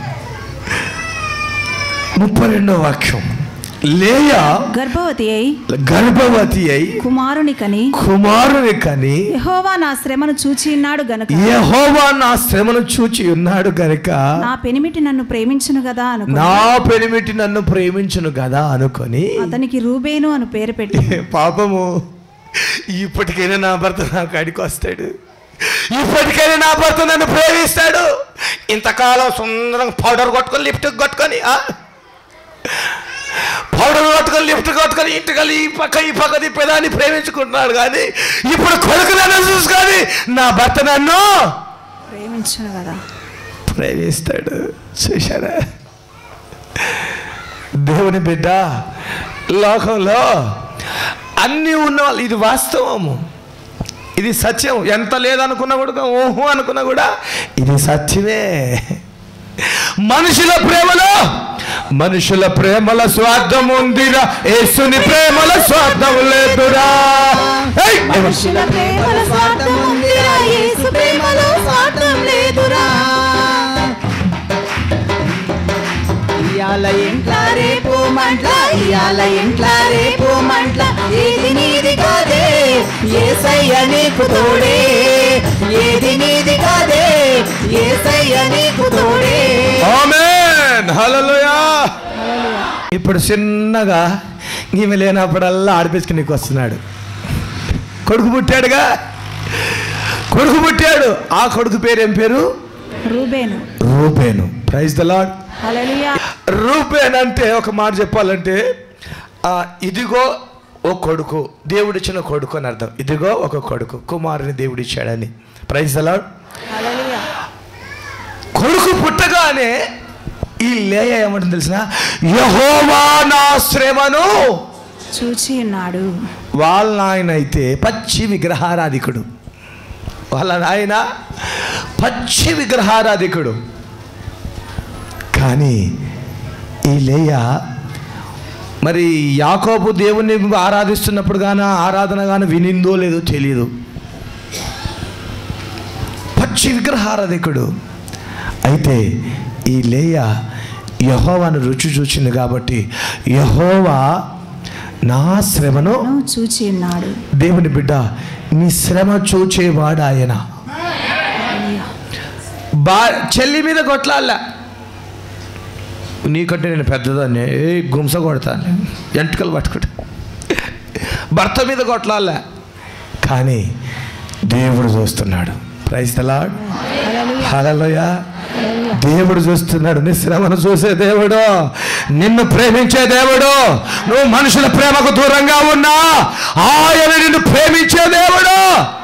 ముప్పై రెండో వాక్యం లేయా గర్భవతి అయి గర్భవతి అయి కుమారుని కని కుమారుని కని యెహోవా నా శ్రమను చూచి ఉన్నాడు గనుక యెహోవా నా శ్రమను చూచి ఉన్నాడు గనుక నా పెనిమిటి నన్ను ప్రేమించును కదా అనుకో నా పెనిమిటి నన్ను ప్రేమించును కదా అనుకొని అతనికి రూబేను అని పేరు పెట్టి పాపము ఇప్పటికైనా నా భర్త నా కాడికి వస్తాడు ఇప్పటికైనా నా భర్త నన్ను ప్రేమిస్తాడు ఇంతకాలం సుందరంగా పౌడర్ కొట్టుకొని లిఫ్ట్ కొట్టుకొని ఆ? పౌడర్ కొట్టుకొని లిఫ్ట్ కొట్టుకొని ఇంటికి ఈ పక్క ఈ పక్క తిప్పేదాన్ని ప్రేమించుకుంటున్నాడు కానీ ఇప్పుడు కొడుకు నన్ను చూసుకొని నా భర్త నన్ను ప్రేమించును కదా ప్రేమిస్తాడు చూశారా దేవుని బిడ్డ లోకంలో అన్నీ ఉన్న వాళ్ళు ఇది వాస్తవము ఇది సత్యం ఎంత లేదనుకున్నా కూడా ఓహో అనుకున్నా కూడా ఇది సత్యమే మనుషుల ప్రేమలో మనుషుల ప్రేమల స్వార్థం ఉందిరా యేసుని ప్రేమల స్వార్థం లేదురా ఏయ్! మనుషుల ప్రేమల స్వార్థం ఉందిరా యేసు ప్రేమలో స్వార్థం లేదురా ఇయాల ఇంట్ల రేపు మంట్ల ఇయాల ఇంట్ల రేపు మంట్ల ఏది నీది కాదే ఏసయ్య నీకు తోడే ఏది నీది కాదే ఏసయ్య నీకు తోడే ఆమేన్ హల్లెలూయా ఇప్పుడు చిన్నగా ఈమె లేనప్పుడల్లా ఆడిపించుకుని నీకు వస్తున్నాడు కొడుకు పుట్టాడుగా కొడుకు పుట్టాడు ఆ కొడుకు పేరు ఏం పేరు Reuben Reuben praise the Lord hallelujah Reuben అంటే ఒక మాట చెప్పాలంటే ఆ, ఇదిగో ఓ కొడుకు దేవుడిచ్చిన కొడుకు అని అర్థం ఇదిగో ఒక కొడుకు కుమారుని దేవుడిచ్చాడని ప్రైజ్ ద లాడ్ హల్లెలూయా కొడుకు పుట్టగానే ఈ లేయ ఏమంటుంది తెలిసిన యహోవా నా శ్రమను చూచి ఉన్నాడు వాళ్ళ నాయన అయితే పచ్చి విగ్రహారాధికుడు వాళ్ళ నాయన పచ్చి విగ్రహారాధికుడు కానీ ఈ లేయ మరి యాకోబు దేవుణ్ణి ఆరాధిస్తున్నప్పుడు గాన ఆరాధన గాన వినిందో లేదో తెలియదు పచ్చి విగ్రహారాధికుడు అయితే ఈ లేయ యహోవాను రుచి చూచింది కాబట్టి యహోవా నా శ్రమను నువ్వు చూచి ఉన్నాడు దేవుని బిడ్డ నీ శ్రమ చూచేవాడు ఆయన బా చెల్లి మీద కొట్లాలా నీకంటే నేను పెద్దదాన్ని ఏ గుంస కొడతాను ఎంటుకలు పట్టుకుంటా భర్త మీద కొట్లాలా కానీ దేవుడు చూస్తున్నాడు ప్రైజ్ తలాడ్ హలలోయ దేవుడు చూస్తున్నాడు నీ శ్రమను చూసే దేవుడు నిన్ను ప్రేమించే దేవుడు నువ్వు మనుషుల ప్రేమకు దూరంగా ఉన్నా ఆయన నిన్ను ప్రేమించే దేవుడు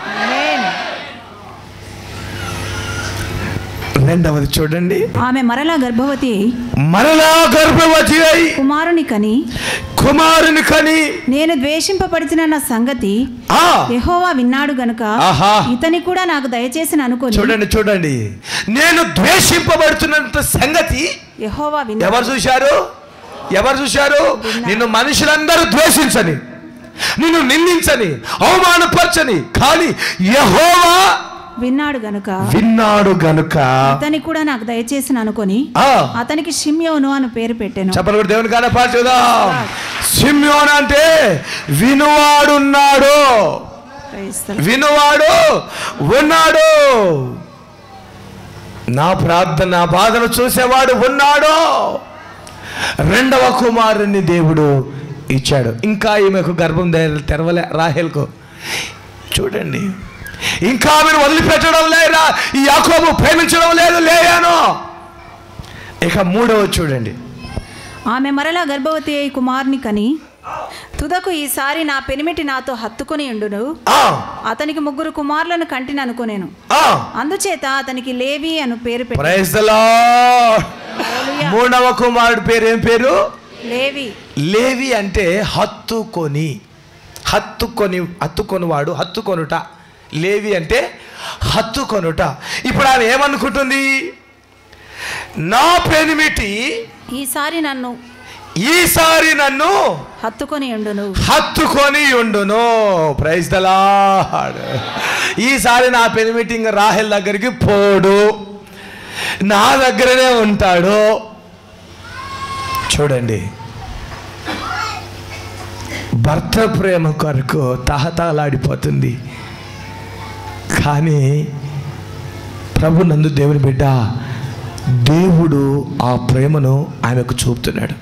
రెండవది చూడండి ఆమె మరలా గర్భవతి అయి మరలా గర్భవతి అయి కుమారుని కని కుమారుని కని నేను ద్వేషింపబడిన సంగతి ఆ యెహోవా విన్నాడు గనుక ఆహా. ఇతని కూడా నాకు దయచేసి అనుకోని చూడండి చూడండి నేను ద్వేషింపబడుతున్నంత సంగతి యెహోవా విన్నాడు ఎవరు చూశారు ఎవరు చూశారు నిన్ను మనుషులందరూ ద్వేషించని నిన్ను నిందించని అవమానపరచని కానీ యహోవా విన్నాడు గనుక విన్నాడు గనుక అతని కూడా నాకు దయచేసి అనుకొని ఆ, అతనికి షిమ్యోను అని పేరు పెట్టాను చెప్పలు కూడా దేవుని కానీ పాడుచుదాం సిమ్యోన్ అంటే వినువాడున్నాడు వినువాడు ఉన్నాడు నా ప్రార్థన నా బాధను చూసేవాడు ఉన్నాడు రెండవ కుమారుని దేవుడు ఇచ్చాడు ఇంకా ఈమెకు గర్భం తెర- తెరవలే రాహేల్కు చూడండి ఇంకా ఆమెను వదిలిపెట్టడం లేరా ఈ యాకోబు ప్రేమించడం లేదు లేయాను ఇక మూడవ చూడండి ఆమె మరలా గర్భవతి అయి కుమారుని కని తుదకు ఈసారి నా పెనిమిటి నాతో హత్తుకొని ఉండును ఆ, అతనికి ముగ్గురు కుమారులను కంటిని అనుకునేను ఆ, అందుచేత అతనికి లేవి అను పేరు పెట్టాను praise the Lord. మూడవ కుమారుడు పేరు ఏం పేరు లేవి లేవి అంటే హత్తుకొని హత్తుకొని హత్తుకొనివాడు హత్తుకొనుట లేవి అంటే హత్తుకొనుట ఇప్పుడు ఆమె ఏమనుకుంటుంది నా పెనిమిటి ఈసారి నన్ను ఈసారి నన్ను హత్తుకొని ఉండును హత్తుకొని ఉండును ప్రైజ్ దలాడ్ ఈసారి నా పెనిమిటి ఇంకా రాహెల్ దగ్గరికి పోడు నా దగ్గరనే ఉంటాడు చూడండి భర్త ప్రేమ కొరకు తహతలాడిపోతుంది కానీ ప్రభు నందు దేవుని బిడ్డ దేవుడు ఆ ప్రేమను ఆమెకు చూపుతున్నాడు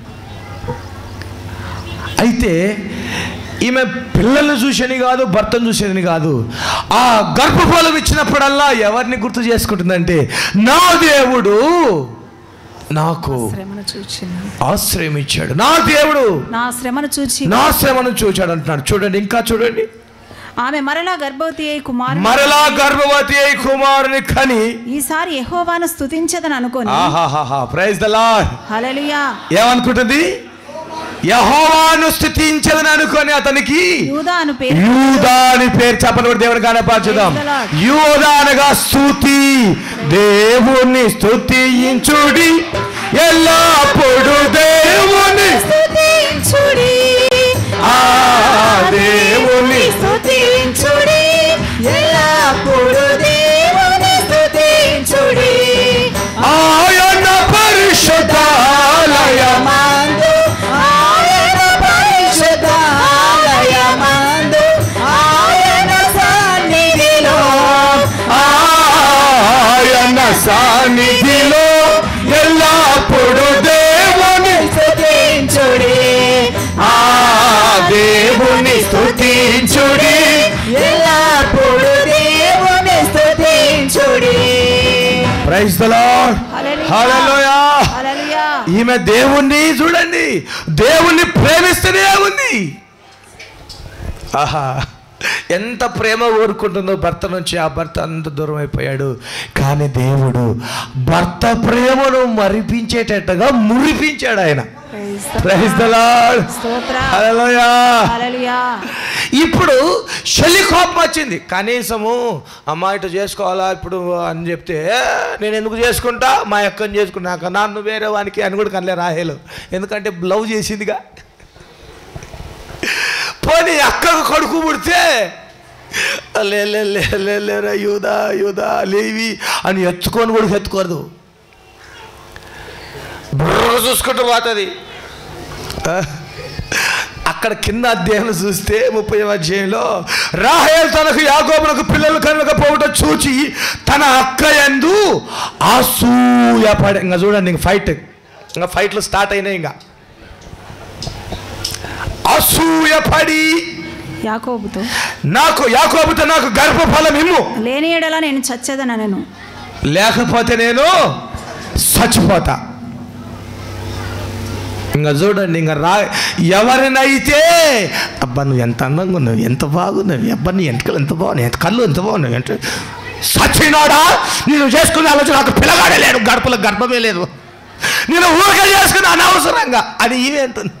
అయితే ఈమె పిల్లల్ని చూసేని కాదు భర్తను చూసేని కాదు ఆ గర్భఫలం ఇచ్చినప్పుడల్లా ఎవరిని గుర్తు చేసుకుంటుందంటే నా దేవుడు నాకు శ్రమను చూచిన ఆశ్రయం ఇచ్చాడు నా దేవుడు నా శ్రమను చూచి నా శ్రమను చూచాడు అంటున్నాడు చూడండి ఇంకా చూడండి ఆమె మరలా గర్భవతి అయి కుమారు మరలా గర్భవతి అయి కుమారుని కని ఈసారి యెహోవాను స్తుతించదని అనుకొని ఆహాహాహా ప్రైజ్ ద లార్డ్ హల్లెలూయా ఏమనుకుంటుంది యహోవాను స్థుతించదని అనుకొని అతనికి యూదా అను పేరు యూదా అని పేరు చెప్పని కూడా దేవుని కనపరచుదాం Praise the Lord. యూదా అనగా స్థుతి దేవుని స్థుతించుడి ఎల్లప్పుడు దేవుని స్తుతించుడి ఆ దేవుని స్తుతించుడి ఎల్లప్పుడు దేవుని స్తుతించుడి ఆయన పరిశుద్ధాలయం మందు ఆయన పరిశుద్ధాలయమందు ఆయన సన్నిధిలో ఆయన సాన్నిధిలో ఎల్లప్పుడు దేవుని స్తుతించుడి ఆ దేవుని స్థుతించుడి ఎల్లప్పుడు దేవుని స్తుతించుడి praise the Lord hallelujah. Hallelujah hallelujah ఈమె దేవుణ్ణి చూడండి దేవుణ్ణి ప్రేమిస్తూనే ఉంది ఆహా ఎంత ప్రేమ ఊరుకుంటుందో భర్త నుంచి ఆ భర్త అంత దూరం అయిపోయాడు కానీ దేవుడు భర్త ప్రేమను మరిపించేటట్టుగా మురిపించాడు ఆయన Praise the praise the Lord స్తోత్ర హల్లెలూయా హల్లెలూయా ఇప్పుడు చెల్లి కోపం వచ్చింది కనీసము అమ్మ ఇటు చేసుకోవాలా ఇప్పుడు అని చెప్తే "ఏ, నేను ఎందుకు చేసుకుంటా మా అక్కని చేసుకున్నాక నన్ను వేరే వానికి అని కూడా కనలే రాహేలు ఎందుకంటే బ్లౌజ్ చేసిందిగా పోనీ అక్కకు కొడుకు పుడితే లే లే లే లే లేరా యూదా యూదా లేవి అని ఎత్తుకొని కూడా ఎత్తుకోదు బుర్ర చూసుకుంటూ పోతుంది అక్కడ కింద అధ్యాయం చూస్తే ముప్పై అధ్యాయంలో రాహేల్ తనకు యాగోబునకు పిల్లలు కనుకపోవట చూచి తన అక్క ఎందు అసూయపడే ఇంకా చూడండి ఇంక ఫైట్ ఇంకా ఫైట్లు స్టార్ట్ అయినాయి ఇంకా అసూయపడి యాకోబుతో నాకు యాకోబుతో నాకు గర్భఫలం ఇమ్ము లేని ఎడల నేను చచ్చేదన నేను లేకపోతే నేను చచ్చిపోతా ఇంకా చూడండి ఇంకా రా ఎవరినైతే అబ్బా నువ్వు ఎంత అందంగా ఉన్నావు ఎంత బాగున్నావు అబ్బా నీ ఎంటకలు ఎంత బాగున్నాయి ఎంత కళ్ళు ఎంత బాగున్నావు ఎంత సచ్చినాడా నేను చేసుకునే ఆలోచన నాకు పిల్లగాడే లేడు గడపలో గర్భమే లేదు నేను ఊరికే చేసుకున్న అనవసరంగా అది ఈమె అంటుంది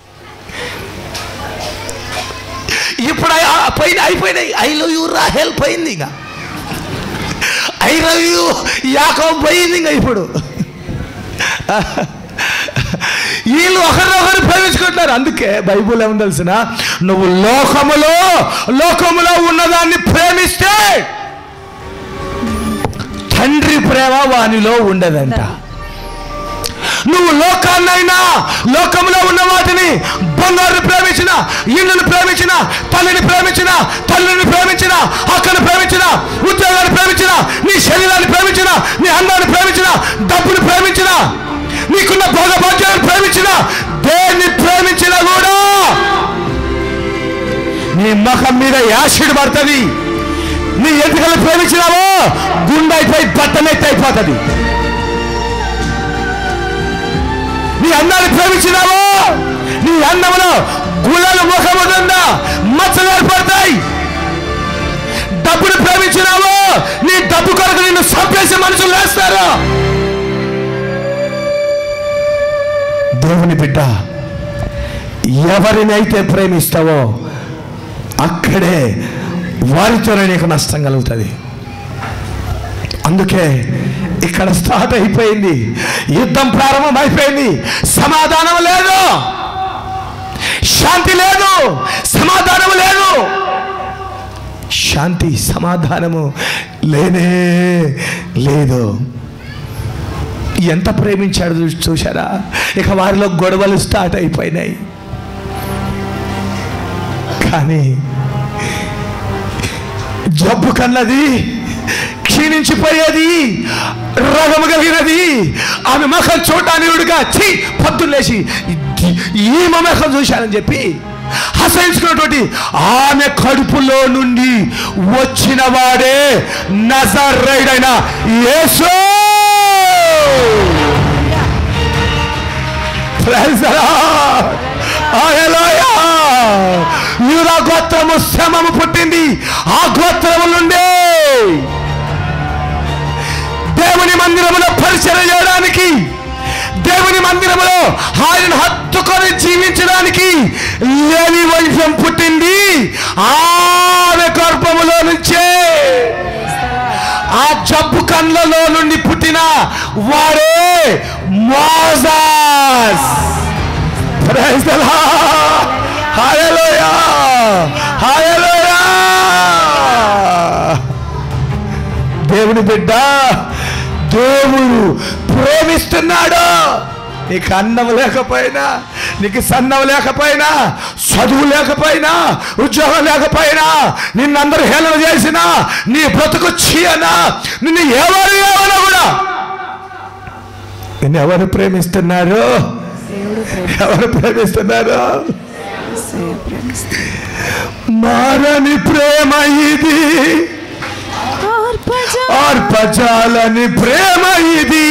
ఇప్పుడు ఆ- పైన అయిపోయినాయి ఐ లవ్ యూ రా హెల్ప్ అయింది ఇంకా ఐ లవ్ యూ యాకం పోయింది ఇంకా ఇప్పుడు వీళ్ళు ఒకరినొకరు ప్రేమించుకుంటున్నారు అందుకే బైబుల్ ఏమని తెలిసిన నువ్వు లోకములో లోకములో ఉన్నదాన్ని ప్రేమిస్తే తండ్రి ప్రేమ వానిలో ఉండదంట నువ్వు లోకాన్నైనా లోకంలో ఉన్న వాటిని బంగారు ప్రేమించిన ఇళ్ళను ప్రేమించిన తల్లిని ప్రేమించిన తల్లిని ప్రేమించిన అక్కను ప్రేమించిన ఉద్యోగాన్ని ప్రేమించిన నీ శరీరాన్ని ప్రేమించిన నీ అందాన్ని ప్రేమించిన డబ్బుని ప్రేమించిన నీకున్న భోగభాగ్యాన్ని ప్రేమించిన దేన్ని ప్రేమించినా కూడా నీ ముఖం మీద యాసిడ్ పడుతుంది నీ ఎంటికలు ప్రేమించినావో గుండె అయిపోయి బట్టనెత్తి అయిపోతుంది నీ అందాన్ని ప్రేమించినావో నీ అందములో గుళ్ళలు ముఖముందా మచ్చలు ఏర్పడతాయి డబ్బును ప్రేమించినావో నీ డబ్బు కొరకు నిన్ను చంపేసి మనుషులు వేస్తారు దేవుని బిడ్డ ఎవరినైతే ప్రేమిస్తావో అక్కడే వారితోనే నీకు నష్టం కలుగుతుంది అందుకే ఇక్కడ స్టార్ట్ అయిపోయింది యుద్ధం ప్రారంభం అయిపోయింది సమాధానం లేదు శాంతి లేదు సమాధానం లేదు శాంతి సమాధానము లేనే లేదు ఎంత ప్రేమించాడు చూ- చూశారా ఇక వారిలో గొడవలు స్టార్ట్ అయిపోయినాయి కానీ జబ్బు కన్నది క్షీణించిపోయేది రోగము కలిగినది ఆమె ముఖం చూడటానివిడుగా ఛీ పొద్దున్నేసి ఈమె ముఖం చూశానని చెప్పి హసయించుకున్నటువంటి ఆమె కడుపులో నుండి వచ్చిన వాడే నజరైడైన యేసు Praise the Lord. Hallelujah. యూదా గోత్రము శ్రమము పుట్టింది ఆ గోత్రము నుండి దేవుని మందిరములో పరిచయం చేయడానికి దేవుని మందిరములో ఆయన హత్తుకొని జీవించడానికి లేని వంశం పుట్టింది ఆమె గర్భములో నుంచే ఆ జబ్బు కళ్ళలో నుండి పుట్టిన వాడే Moses Praise the Lord. Hallelujah. Hallelujah. దేవుని బిడ్డ దేవుడు ప్రేమిస్తున్నాడు నీకు అన్నం లేకపోయినా నీకు సన్నం లేకపోయినా చదువు లేకపోయినా ఉద్యోగం లేకపోయినా నిన్నందరూ హేళన చేసినా నీ బ్రతుకు చీయనా నిన్ను ఎవరు ఏమన్నా కూడా నిన్ను ఎవరు ప్రేమిస్తున్నారు ఎవరు ప్రేమిస్తున్నారు మారని ప్రేమ ఇది ఆర్పజాలని ప్రేమ ఇది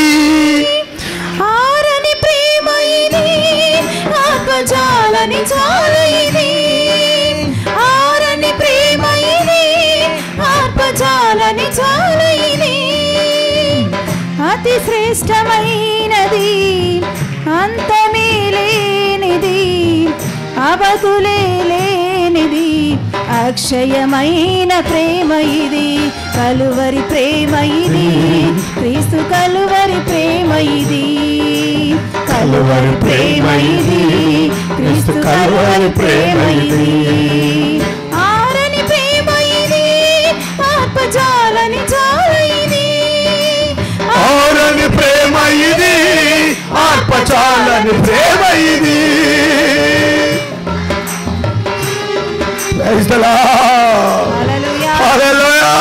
ఆరని ప్రేమ ఇది ఆత్మజాలని చాల ఇది ఆరని ప్రేమ ఇది ఆత్మజాలని చాల ఇది అతి శ్రేష్టమైనది అంతమే లేనిది అవధులే లేనిది అక్షయమైన ప్రేమ ఇది కలువరి ప్రేమ ఇది క్రీస్తు కలువరి ప్రేమ ఇది కలువరి ప్రేమ ఇది క్రీస్తు కలువరి ప్రేమ ఇది ఆరని ప్రేమ ఇది ఆత్మజాలని జాల ఇది ఆరని ప్రేమ ఇది ఆర్పచాలని ప్రేమ ఇది Praise the Lord. Hallelujah. Hallelujah.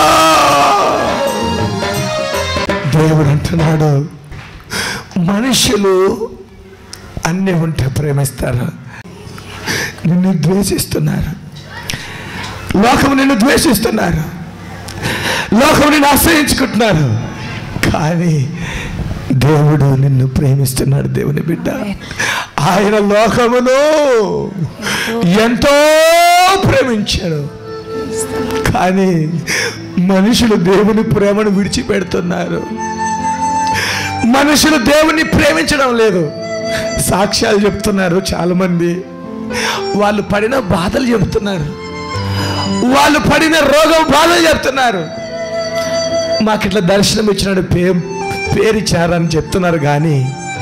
దేవుడు అంటున్నాడు మనుషులు అన్నీ ఉంటే ప్రేమిస్తారు నిన్ను ద్వేషిస్తున్నారు లోకం నిన్ను ద్వేషిస్తున్నారు లోకం నిన్ను ఆశ్రయించుకుంటున్నారు కానీ దేవుడు నిన్ను ప్రేమిస్తున్నాడు దేవుని బిడ్డ ఆయన లోకమును ఎంతో ప్రేమించాడు కానీ మనుషులు దేవుని ప్రేమను విడిచిపెడుతున్నారు మనుషులు దేవుని ప్రేమించడం లేదు సాక్ష్యాలు చెప్తున్నారు చాలామంది వాళ్ళు పడిన బాధలు చెప్తున్నారు వాళ్ళు పడిన రోగం బాధలు చెప్తున్నారు మాకు ఇట్లా దర్శనం ఇచ్చినాడు పే పేరు ఇచ్చారని చెప్తున్నారు కానీ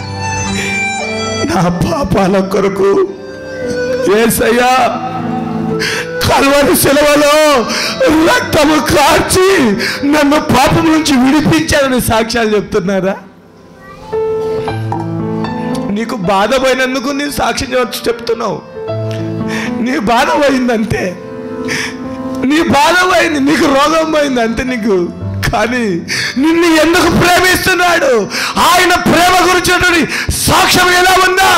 నా పాపాల కొరకు ఏసయ్యా కల్వరి సెలవులో రక్తము కార్చి నన్ను పాపం నుంచి విడిపించారని సాక్ష్యాలు చెప్తున్నారా నీకు బాధ పోయినందుకు నీ సాక్ష్యం చెప్ప- చెప్తున్నావు నీ బాధ పోయిందంతే నీ బాధ పోయింది నీకు రోగం పోయింది అంతే నీకు కానీ నిన్ను ఎందుకు ప్రేమిస్తున్నాడు ఆయన ప్రేమ గురించి సాక్ష్యం ఎలా ఉందా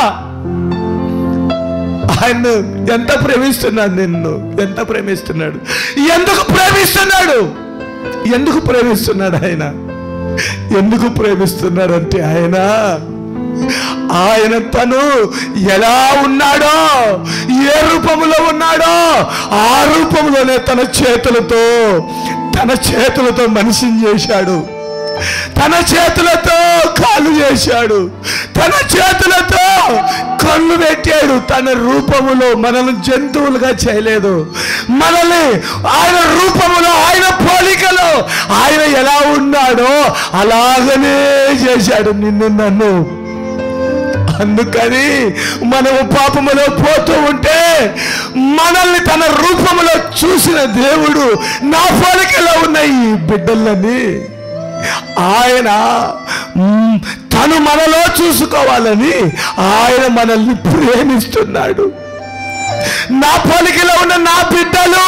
ఆయన ఎంత ప్రేమిస్తున్నాడు నిన్ను ఎంత ప్రేమిస్తున్నాడు ఎందుకు ప్రేమిస్తున్నాడు ఎందుకు ప్రేమిస్తున్నాడు ఆయన ఎందుకు ప్రేమిస్తున్నాడు అంటే ఆయన ఆయన తను ఎలా ఉన్నాడో ఏ రూపంలో ఉన్నాడో ఆ రూపంలోనే తన చేతులతో తన చేతులతో మనిషిని చేశాడు తన చేతులతో కాళ్ళు చేశాడు తన చేతులతో కళ్ళు పెట్టాడు తన రూపములో మనల్ని జంతువులుగా చేయలేదు మనల్ని ఆయన రూపములో ఆయన పోలికలో ఆయన ఎలా ఉన్నాడో అలాగనే చేశాడు నిన్ను నన్ను అందుకని మనము పాపములో పోతూ ఉంటే మనల్ని తన రూపములో చూసిన దేవుడు నా పోలికలో ఉన్న ఈ బిడ్డలని ఆయన మ్, తను మనలో చూసుకోవాలని ఆయన మనల్ని ప్రేమిస్తున్నాడు నా పోలికలో ఉన్న నా బిడ్డలు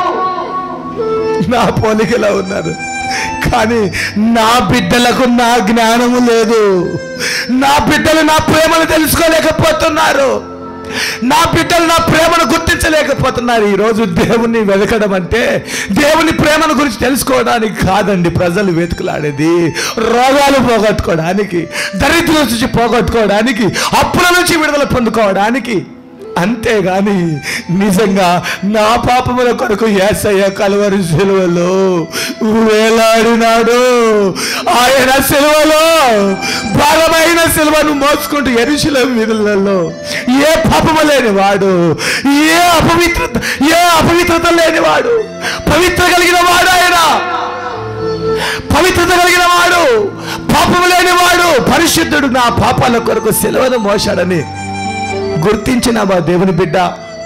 నా పోలికలో ఉన్నారు కానీ నా బిడ్డలకు నా జ్ఞానము లేదు నా బిడ్డలు నా ప్రేమను తెలుసుకోలేకపోతున్నారు నా బిడ్డలు నా ప్రేమను గుర్తించలేకపోతున్నారు ఈరోజు దేవుణ్ణి వెతకడం అంటే దేవుని ప్రేమను గురించి తెలుసుకోవడానికి కాదండి ప్రజలు వెతుకులాడేది రోగాలు పోగొట్టుకోవడానికి దరిద్రం నుంచి పోగొట్టుకోవడానికి అప్పుల నుంచి విడుదల పొందుకోవడానికి అంతేగాని నిజంగా నా పాపముల కొరకు ఏసయ్య కలవరి సెలవులో వేలాడినాడు ఆయన సెలవులో బలమైన సెలవును మోసుకుంటూ ఎరుశల వీధులలో ఏ పాపము లేనివాడు ఏ అపవిత్రత ఏ అపవిత్రత లేనివాడు పవిత్ర కలిగిన వాడు ఆయన పవిత్రత కలిగిన వాడు పాపము లేనివాడు పరిశుద్ధుడు నా పాపాల కొరకు సెలవును మోశాడని గుర్తించిన మా దేవుని బిడ్డ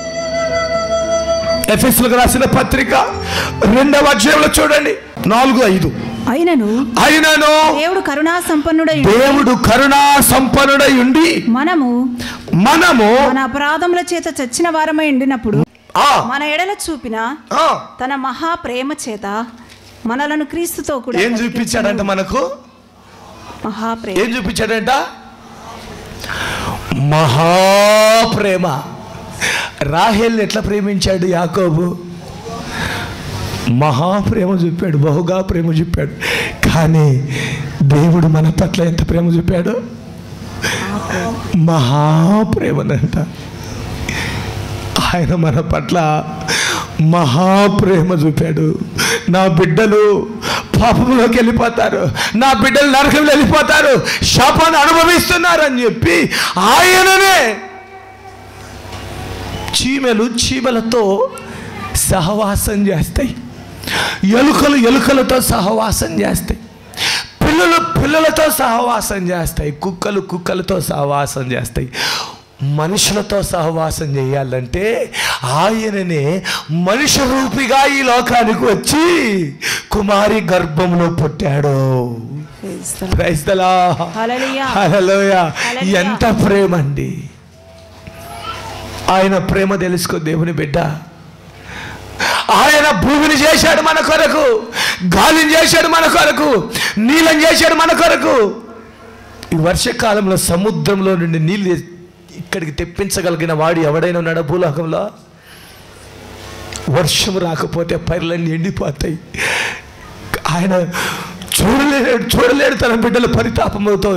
ఎఫ్ఎస్లకు రాసిన పత్రిక రెండవ అధ్యాయంలో చూడండి నాలుగు ఐదు అయినను అయినను దేవుడు కరుణా సంపన్నుడై దేవుడు కరుణా సంపన్నుడై ఉండి మనము మనము మన అపరాధముల చేత చచ్చిన వారమై ఉండినప్పుడు ఆ మన ఎడల చూపిన ఆ, తన మహా ప్రేమ చేత మనలను క్రీస్తుతో కూడా ఏం చూపించాడంట మనకు మహాప్రేమ ఏం చూపించాడంట మహాప్రేమ రాహేల్ని ఎట్లా ప్రేమించాడు యాకోబు మహాప్రేమ చూపాడు బహుగా ప్రేమ చూపాడు కానీ దేవుడు మన పట్ల ఎంత ప్రేమ చూపాడు మహాప్రేమనంట ఆయన మన పట్ల మహాప్రేమ చూపాడు నా బిడ్డలు పాపంలోకి వెళ్ళిపోతారు నా బిడ్డలు నరకంలో వెళ్ళిపోతారు శాపాన్ని అనుభవిస్తున్నారు అని చెప్పి ఆయననే చీమెలు చీమలతో సహవాసం చేస్తాయి ఎలుకలు ఎలుకలతో సహవాసం చేస్తాయి పిల్లలు పిల్లలతో సహవాసం చేస్తాయి కుక్కలు కుక్కలతో సహవాసం చేస్తాయి మనుషులతో సహవాసం చేయాలంటే ఆయననే మనిషి రూపిగా ఈ లోకానికి వచ్చి కుమారి గర్భంలో పుట్టాడు Praise the Lord. Hallelujah. Hallelujah. Hallelujah. ఎంత ప్రేమ అండి ఆయన ప్రేమ తెలుసుకో దేవుని బిడ్డ ఆయన భూమిని చేశాడు మన కొరకు గాలిని చేశాడు మన కొరకు నీళ్ళని చేశాడు మన కొరకు ఈ వర్షకాలంలో సముద్రంలో నుండి నీళ్ళు ఇక్కడికి తెప్పించగలిగిన వాడు ఎవడైనా ఉన్నాడా భూలోకంలో వర్షం రాకపోతే పైర్లన్నీ ఎండిపోతాయి ఆయన చూడలేడు చూడలేడు తన బిడ్డల పరితాపంతో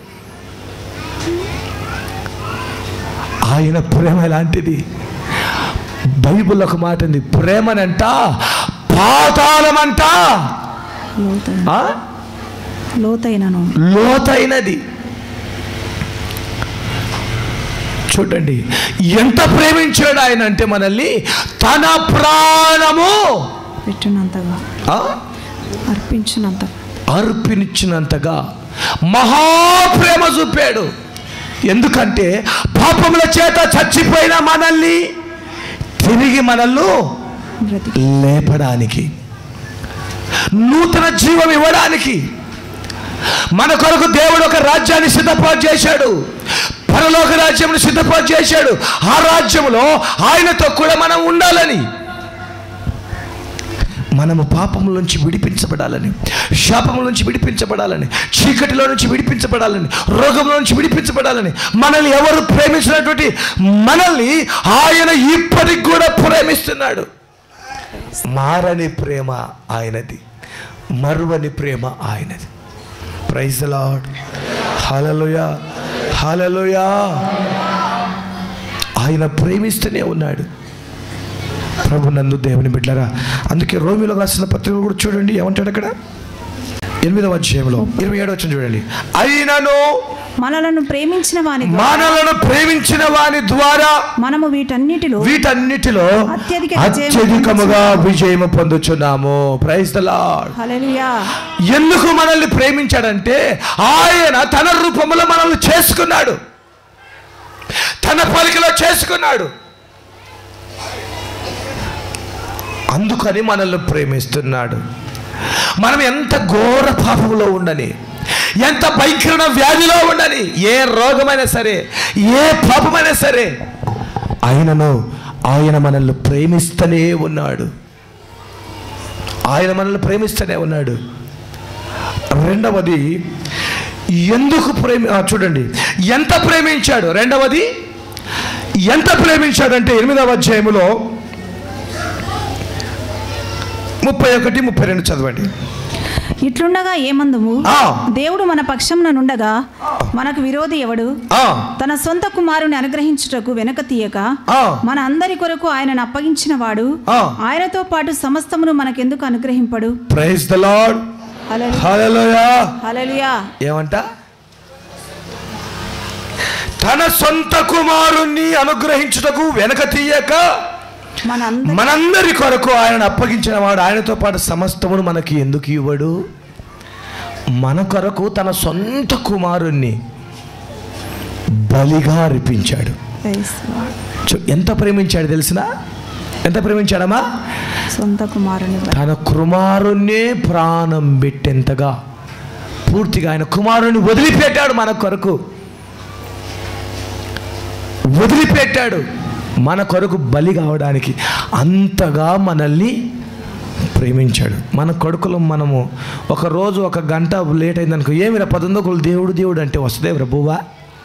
ఆయన ప్రేమ ఎలాంటిది బైబిల్ ఒక మాట ఉంది ప్రేమనంట పాతాళమంట లోతైన ఆ? లోతైనను లోతైనది చూడండి ఎంత ప్రేమించాడు ఆయన అంటే మనల్ని తన ప్రాణము పెట్టినంతగా ఆ? అర్పించినంతగా అర్పించినంతగా మహాప్రేమ చూపాడు ఎందుకంటే పాపముల చేత చచ్చిపోయిన మనల్ని తిరిగి మనల్ని బ్రతికి లేపడానికి నూతన జీవం ఇవ్వడానికి మన కొరకు దేవుడు ఒక రాజ్యాన్ని సిద్ధపాటు చేశాడు పరలోక రాజ్యమును సిద్ధపాటు చేశాడు ఆ రాజ్యములో ఆయనతో కూడా మనం ఉండాలని మనము పాపముల నుంచి విడిపించబడాలని శాపముల నుంచి విడిపించబడాలని చీకటిలో నుంచి విడిపించబడాలని రోగముల నుంచి విడిపించబడాలని మనల్ని ఎవరు ప్రేమించినటువంటి మనల్ని ఆయన ఇప్పటికి కూడా ప్రేమిస్తున్నాడు మారని ప్రేమ ఆయనది మరువని ప్రేమ ఆయనది ప్రైజ్ లాడ్ హలలుయా హలలుయా ఆయన ప్రేమిస్తూనే ఉన్నాడు ప్రభు నందు దేవుని బిడ్డరా అందుకే రోమిలో రాసిన పత్రికలు కూడా చూడండి ఏమంటాడు అక్కడ ఎనిమిదవ అధ్యాయంలో ఇరవై ఏడు వచ్చిన చూడండి అయినను మనలను ప్రేమించిన వాని ద్వారా మానవులను ప్రేమించిన వాని ద్వారా మనము వీటన్నిటిలో వీటన్నిటిలో అత్యధిక విజయము అత్యధికముగా విజయము పొందుచున్నాము ప్రైజ్ ద లార్డ్ హల్లెలూయా ఎందుకు మనల్ని ప్రేమించాడంటే ఆయన తన రూపంలో మనల్ని చేసుకున్నాడు తన పలికలో చేసుకున్నాడు అందుకని మనల్ని ప్రేమిస్తున్నాడు మనం ఎంత ఘోర పాపంలో ఉండని ఎంత భయంకరమైన వ్యాధిలో ఉండని ఏ రోగమైనా సరే ఏ పాపమైనా సరే ఆయనను ఆయన మనల్ని ప్రేమిస్తూనే ఉన్నాడు ఆయన మనల్ని ప్రేమిస్తూనే ఉన్నాడు రెండవది ఎందుకు ప్రేమి ఆ, చూడండి ఎంత ప్రేమించాడు రెండవది ఎంత ప్రేమించాడంటే ఎనిమిదవ అధ్యాయములో ముప్పై ఒకటి ముప్పై రెండు చదవండి ఇట్లుండగా ఏమందుము ఆ. దేవుడు మన పక్షంన నుండగా మనకు విరోధి ఎవడు ఆ, తన సొంత కుమారుని అనుగ్రహించుటకు వెనక తీయక ఆ. మన అందరి కొరకు ఆయనను అప్పగించిన వాడు ఆ. ఆయనతో పాటు సమస్తమును మనకెందుకు అనుగ్రహింపడు praise the Lord hallelujah hallelujah ఏమంట తన సొంత కుమారుణ్ణి అనుగ్రహించుటకు వెనక తీయక మన అందరి మనందరి కొరకు ఆయన అప్పగించిన వాడు ఆయనతో పాటు సమస్తమును మనకి ఎందుకు ఇవ్వడు మన కొరకు తన సొంత కుమారుణ్ణి బలిగా అర్పించాడు Praise the Lord. చూ- ఎంత ప్రేమించాడు తెలిసిన ఎంత ప్రేమించాడమ్మా సొంత కుమారుని వలె. తన కుమారుణ్ణే ప్రాణం పెట్టేంతగా పూర్తిగా ఆయన కుమారుని వదిలిపెట్టాడు మన కొరకు వదిలిపెట్టాడు మన కొరకు బలి కావడానికి అంతగా మనల్ని ప్రేమించాడు మన కొడుకులు మనము ఒక రోజు ఒక గంట లేట్ అయిందనుకో ఏమిరా పదొందొకరు దేవుడు దేవుడు అంటే వస్తుందే ప్రభువా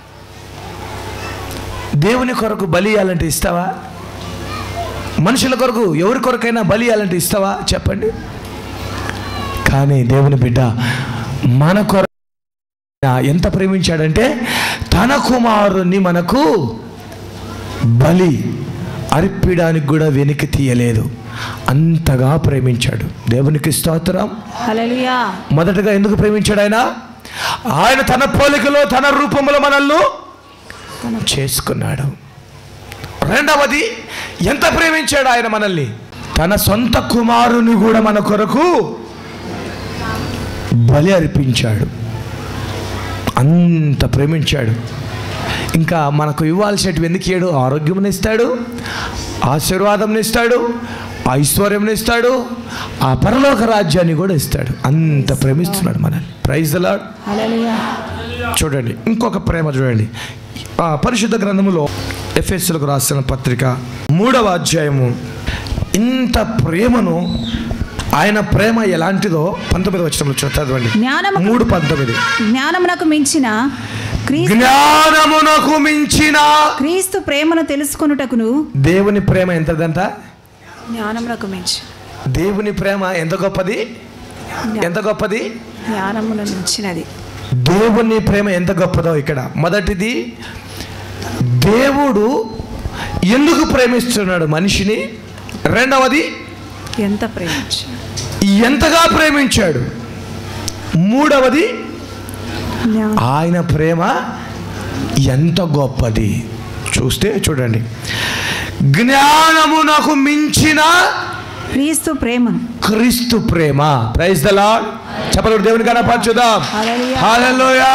దేవుని కొరకు బలి ఇవ్వాలంటే ఇస్తావా మనుషుల కొరకు ఎవరి కొరకైనా బలి ఇవ్వాలంటే ఇస్తావా చెప్పండి కానీ దేవుని బిడ్డ మన కొరకు ఎంత ప్రేమించాడంటే తన కుమారుణ్ణి మనకు బలి అర్పిడానికి కూడా వెనక్కి తీయలేదు అంతగా ప్రేమించాడు దేవునికి స్తోత్రం హల్లెలూయా మొదటగా ఎందుకు ప్రేమించాడు ఆయన ఆయన తన పోలికలో తన రూపంలో మనల్ని చేసుకున్నాడు రెండవది ఎంత ప్రేమించాడు ఆయన మనల్ని తన సొంత కుమారుని కూడా మన కొరకు బలి అర్పించాడు అంత ప్రేమించాడు ఇంకా మనకు ఇవ్వాల్సినవి ఎందుకు ఇయ్యాడు ఆరోగ్యం ఇస్తాడు ఆశీర్వాదం ఇస్తాడు ఐశ్వర్యం ఇస్తాడు ఆ పరలోక రాజ్యాన్ని కూడా ఇస్తాడు అంత ప్రేమిస్తున్నాడు మనల్ని ప్రైజ్ లాడ్ హల్లెలూయా చూడండి ఇంకొక ప్రేమ చూడండి ఆ పరిశుద్ధ గ్రంథములో ఎఫ్ఎస్లకు రాసిన పత్రిక మూడవ అధ్యాయము ఇంత ప్రేమను ఆయన ప్రేమ ఎలాంటిదో పంతొమ్మిది వచ్చిన చదవండి జ్ఞానము- మూడు పంతొమ్మిది జ్ఞానమునకు మించిన క్రీస్తు జ్ఞానమునకు మించిన క్రీస్తు ప్రేమను తెలుసుకొనుటకును దేవుని ప్రేమ ఎంతదంట జ్ఞానమునకు మించి దేవుని ప్రేమ ఎంత గొప్పది ఎంత గొప్పది జ్ఞానమును మించినది దేవుని ప్రేమ ఎంత గొప్పదో ఇక్కడ మొదటిది దేవుడు ఎందుకు ప్రేమిస్తున్నాడు మనిషిని రెండవది ఎంత ప్రేమించి ఎంతగా ప్రేమించాడు మూడవది జ్ఞా- ఆయన ప్రేమ ఎంత గొప్పది చూస్తే చూడండి జ్ఞానమునకు మించిన క్రీస్తు ప్రేమను క్రీస్తు ప్రేమ ప్రైజ్ ద లార్డ్ చెప్పలు దేవుని కనపరచుదాం హల్లెలూయా. హల్లెలూయా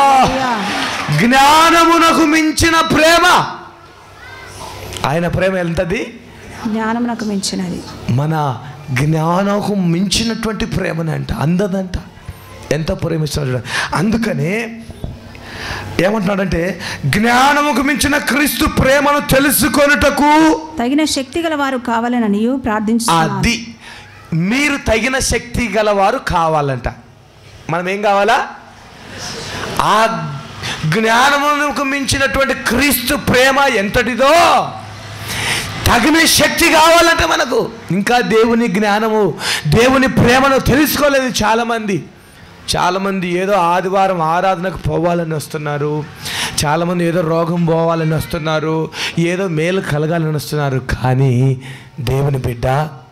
జ్ఞానమునకు మించిన ప్రేమ ఆయన ప్రేమ ఎంతది జ్ఞానమునకు మించినది మన జ్ఞానకు మించినటువంటి ప్రేమనంట అందదంట ఎంత ప్రేమిస్తున్నాడు చూడండి. అందుకనే ఏమంటున్నాడంటే జ్ఞానముకు మించిన క్రీస్తు ప్రేమను తెలుసుకొనుటకు తగిన శక్తి గల వారు కావాలని ప్రార్థించుతున్నాను అది మీరు తగిన శక్తి గలవారు కావాలంట మనం ఏం కావాలా ఆ జ్ఞానమునకు మించినటువంటి క్రీస్తు ప్రేమ ఎంతటిదో తగిన శక్తి కావాలంట మనకు ఇంకా దేవుని జ్ఞానము దేవుని ప్రేమను తెలుసుకోలేదు చాలామంది చాలామంది ఏదో ఆదివారం ఆరాధనకు పోవాలని వస్తున్నారు చాలామంది ఏదో రోగం పోవాలని వస్తున్నారు ఏదో మేలు కలగాలని వస్తున్నారు కానీ దేవుని బిడ్డ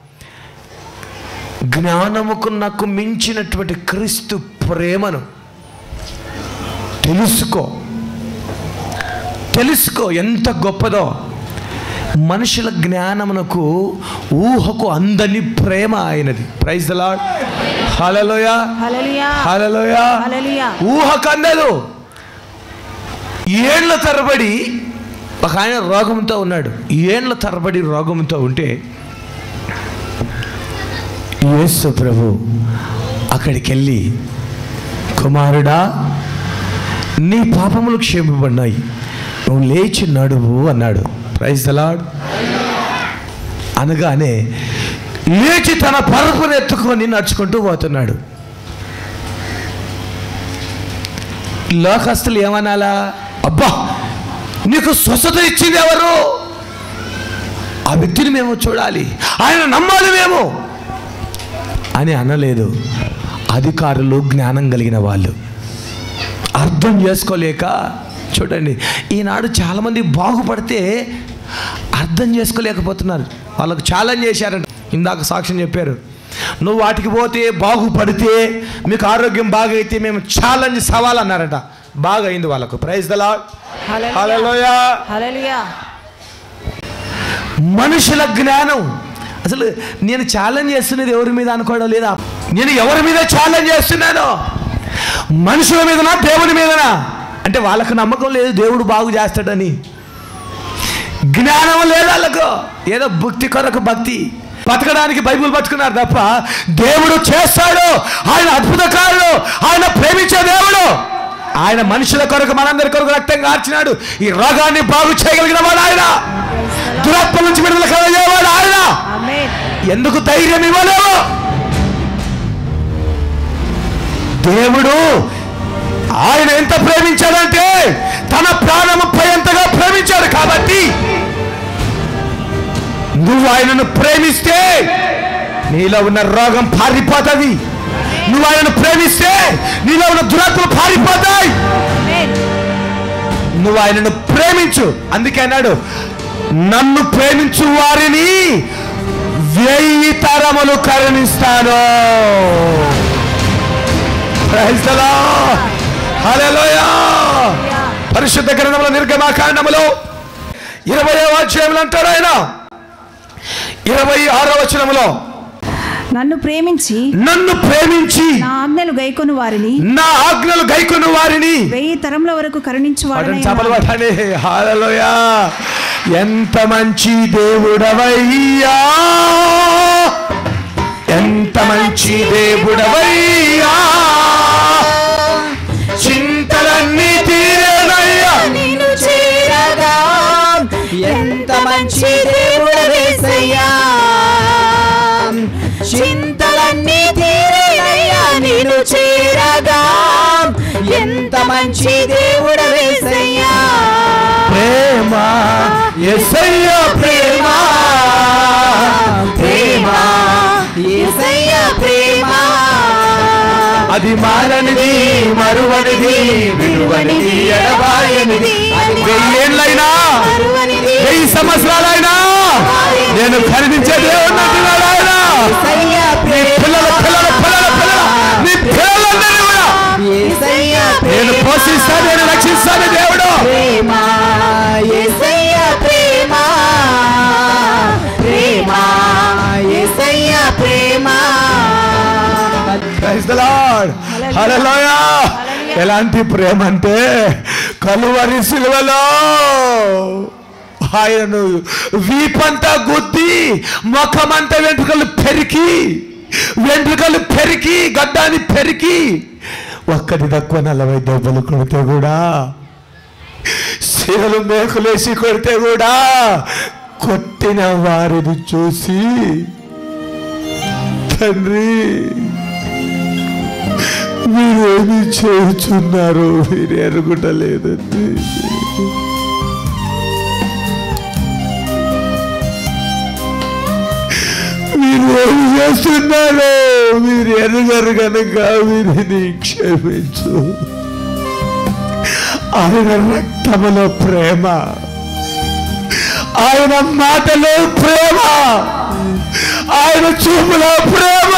జ్ఞానముకు నాకు మించినటువంటి క్రీస్తు ప్రేమను తెలుసుకో తెలుసుకో ఎంత గొప్పదో మనుషుల జ్ఞానమునకు ఊహకు అందని ప్రేమ ఆయనది ప్రైజ్ ద లార్డ్ హలలోయ హల్లెలూయా హలలోయ హల్లెలూయా ఊహకు అందదు ఏండ్ల తరబడి ఒక ఆయన రోగంతో ఉన్నాడు ఏండ్ల తరబడి రోగంతో ఉంటే యేసు ప్రభు అక్కడికి వెళ్ళి కుమారుడా నీ పాపములు క్షేమపడినాయి నువ్వు లేచి నడువు అన్నాడు ప్రైజ్ దలాడ్ అనగానే లేచి తన పరుపును ఎత్తుకొని నడుచుకుంటూ పోతున్నాడు లోకస్తులు ఏమనాలా అబ్బా నీకు స్వస్థత ఇచ్చింది ఎవరు ఆ వ్యక్తిని మేము చూడాలి ఆయన నమ్మాలి మేము అని అనలేదు అధికారులు జ్ఞానం కలిగిన వాళ్ళు అర్థం చేసుకోలేక చూడండి ఈనాడు చాలామంది బాగుపడితే అర్థం చేసుకోలేకపోతున్నారు వాళ్ళకు ఛాలెంజ్ చేశారంట ఇందాక సాక్ష్యం చెప్పారు నువ్వు వాటికి పోతే బాగుపడితే మీకు ఆరోగ్యం బాగా అయితే మేము ఛాలెంజ్ సవాల్ అన్నారట బాగా అయింది వాళ్ళకు ప్రైజ్ దలా హల్లెలూయా హల్లెలూయా మనుషుల జ్ఞానం అసలు నేను ఛాలెంజ్ చేస్తున్నది ఎవరి మీద అనుకోవడం లేదా నేను ఎవరి మీద ఛాలెంజ్ చేస్తున్నాను మనుషుల మీదనా దేవుని మీదనా అంటే వాళ్ళకు నమ్మకం లేదు దేవుడు బాగు చేస్తాడని జ్ఞానం లేదు వాళ్ళకు ఏదో భక్తి కొరకు భక్తి బతకడానికి బైబిల్ పట్టుకున్నారు తప్ప దేవుడు చేస్తాడు ఆయన అద్భుతకారుడు ఆయన ప్రేమించే దేవుడు ఆయన మనుషుల కొరకు మనందరి కొరకు రక్తం కార్చినాడు ఈ రోగాన్ని బాగు చేయగలిగిన వాడు ఆయన దురాత్మ నుంచి విడుదల కలగేవాడు ఆయన ఆమేన్ ఎందుకు ధైర్యం ఇవ్వలేవు దేవుడు ఆయన ఎంత ప్రేమించాడంటే తన ప్రాణముపై ఎంతగా ప్రేమించాడు కాబట్టి నువ్వు ఆయనను ప్రేమిస్తే నీలో ఉన్న రోగం పారిపోతుంది నువ్వు ఆయనను ప్రేమిస్తే నీలో ఉన్న దురాత్మలు పారిపోతాయి ఆమేన్ నువ్వు ఆయనను ప్రేమించు అందుకే అన్నాడు నన్ను ప్రేమించు వారిని వెయ్యి తరములు కరుణిస్తాను Praise the Lord. Hallelujah. పరిశుద్ధ గ్రంథముల నిర్గమాకాండములో ఇరవై అధ్యాయంలో అంటాడు ఆయన ఇరవై ఆరో వచనములో నన్ను ప్రేమించి నన్ను ప్రేమించి నా ఆజ్ఞలు గైకొను వారిని నా ఆజ్ఞలు గైకొన్న వారిని వెయ్యి తరముల వరకు కరుణించు వాడని చపలు పట్టండి హాలలోయ ఎంత మంచి దేవుడవయ్యా ఎంత మంచి దేవుడవయ్యా చింతలన్నీ తీరేనయ్యా నేను చేరగా ఎంత మంచి దేవుడవేసయ్యా చింతలన్నీ తీరేనయ్యా నేను చేరగా ఎంత మంచి దేవుడవేసయ్యా ప్రేమ ఎసయ్య ప్రేమ ప్రేమ యేసయ్య ప్రేమ అది మారనిది మరువనిది విడువనిది ఎడబాయనిది వెయ్యేళ్ళైనా మరువనిది వెయ్యి సంవత్సరాలైనా నేను ఖరీదించే దేవుడు అంటున్నాడు ఆయన యేసయ్య నీ పిల్లల పిల్లల పిల్లల పిల్లల నీ పిల్లలందరినీ కూడా యేసయ్య నేను పోషిస్తాను నేను రక్షిస్తాను దేవుడు ప్రేమ యేసయ్య ప్రేమ ప్రేమ యేసయ్య ప్రేమ Praise the Lord. Hallelujah. ఎలాంటి ప్రేమ అంటే కలువరి సిలువలో ఆయనను వీపంతా గుద్ది ముఖమంతా వెంట్రుకలు పెరికి వెంట్రుకలు పెరికి గడ్డాన్ని పెరికి ఒక్కటి తక్కువ నలభై దెబ్బలు కొడితే కూడా శివలు మేకులేసి కొడితే కూడా కొట్టిన వారిని చూసి తండ్రి మీరేమి చేస్తున్నారు మీరు ఎరుగుటలేదండి మీరు ఏమి చేస్తున్నారు మీరు ఎరుగరు కనుక వీరిని క్షమించు ఆయన రక్తములో ప్రేమ ఆయన మాటలో ప్రేమ ఆయన చూపులో ప్రేమ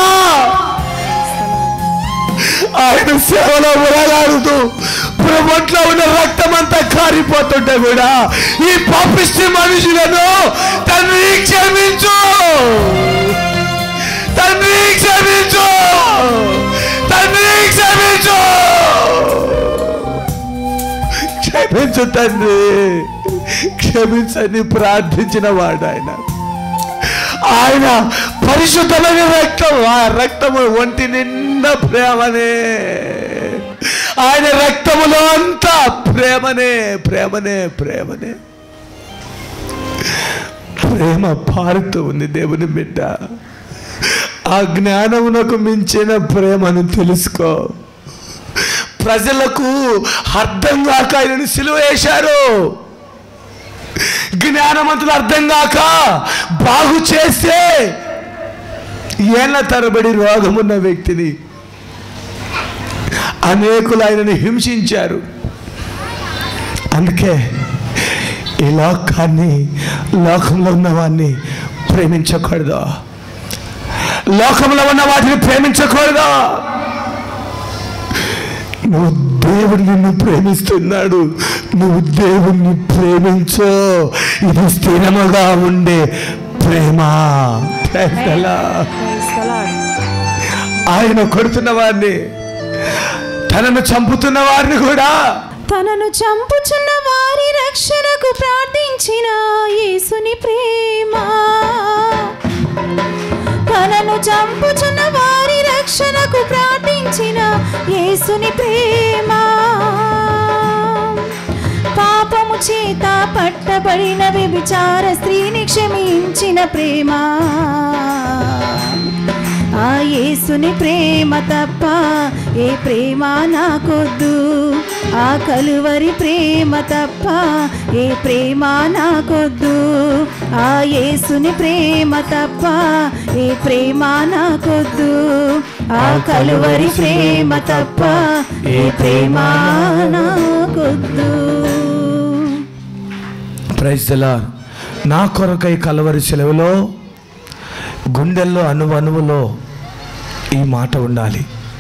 ఆయన సేవలో ఉరగాడుతూ ప్రభుత్వంలో ఉన్న రక్తం అంతా కారిపోతుంటే కూడా ఈ పాపిష్టి మనుషులను తండ్రి క్షమించు తండ్రి క్షమించు తండ్రి క్షమించు క్షమించు తండ్రి క్షమించని ప్రార్థించిన వాడు ఆయన ఆయన పరిశుద్ధమైన రక్తం ఆ రక్తము ఒంటి నిండా ప్రేమనే ఆయన రక్తములో అంతా ప్రేమనే ప్రేమనే ప్రేమనే ప్రేమ పారుతూ ఉంది దేవుని బిడ్డ ఆ జ్ఞానమునకు మించిన ప్రేమను తెలుసుకో ప్రజలకు అర్థం కాక ఆయనను సిలువ వేశారు జ్ఞానవంతులు అర్థం కాక బాగు చేస్తే ఏళ్ళ తరబడి రోగమున్న వ్యక్తిని అనేకులు ఆయనని హింసించారు అందుకే ఈ లోకాన్ని లోకంలో ఉన్న వాడిని ప్రేమించకూడదు లోకంలో ఉన్న వాటిని ప్రేమించకూడదు నువ్వు దేవుడు నిన్ను ప్రేమిస్తున్నాడు నువ్వు దేవుణ్ణి ప్రేమించు ఇది స్థిరముగా ఉండే ప్రేమ Praise the Lord. ఆయన కొడుతున్న వారిని తనను చంపుతున్న వారిని కూడా తనను చంపుచున్న వారి రక్షణకు ప్రార్థించిన యేసుని ప్రేమ తనను చంపుచున్న వారి రక్షణకు ప్రార్థించిన యేసుని ప్రేమ పాపము చేత పట్టబడిన వ్యభిచార స్త్రీని క్షమించిన ప్రేమ ఆ యేసుని ప్రేమ తప్ప ఏ ప్రేమ నాకొద్దు ఆ కలువరి ప్రేమ తప్ప ఏ ప్రేమ నాకొద్దు ఆ యేసుని ప్రేమ తప్ప ఏ ప్రేమ నాకొద్దు ఆ కలువరి ప్రేమ తప్ప ఏ ప్రేమ నాకొద్దు ప్రైజ్ దలా నా కొరకై కలవరి సెలవులో గుండెల్లో అణువు అణువులో ఈ మాట ఉండాలి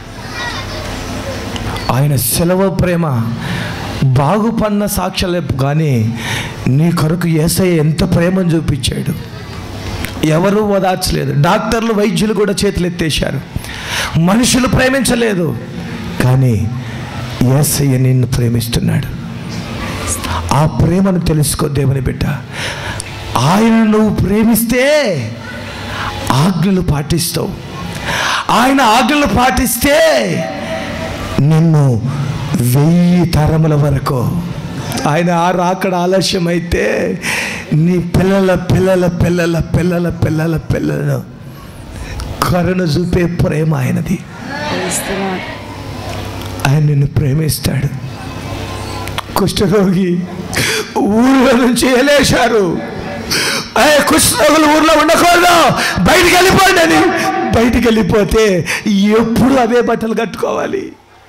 ఆయన సెలవు ప్రేమ బాగుపడిన సాక్ష్యాలు కానీ నీ కొరకు ఏసయ్య ఎంత ప్రేమను చూపించాడు ఎవరు ఓదార్చలేదు డాక్టర్లు వైద్యులు కూడా చేతులు ఎత్తేశారు మనుషులు ప్రేమించలేదు కానీ ఏసయ్య నిన్ను ప్రేమిస్తున్నాడు ఆ ప్రేమను తెలుసుకో దేవుని బిడ్డ ఆయన నువ్వు ప్రేమిస్తే ఆజ్ఞలు పాటిస్తావు ఆయన ఆజ్ఞలు పాటిస్తే నిన్ను వెయ్యి తరముల వరకు ఆయన ఆ రాకడ ఆలస్యం అయితే నీ పిల్లల పిల్లల పిల్లల పిల్లల పిల్లల పిల్లలను కరుణ చూపే ప్రేమ ఆయనది ఆయన నిన్ను ప్రేమిస్తాడు కుష్ఠరోగి ఊళ్ళో నుంచి వెళ్ళేశారు ఏ కుష్ఠరోగులు ఊర్లో ఉండకూడదు బయటికి వెళ్ళిపోండి అని బయటికి వెళ్ళిపోతే ఎప్పుడు అవే బట్టలు కట్టుకోవాలి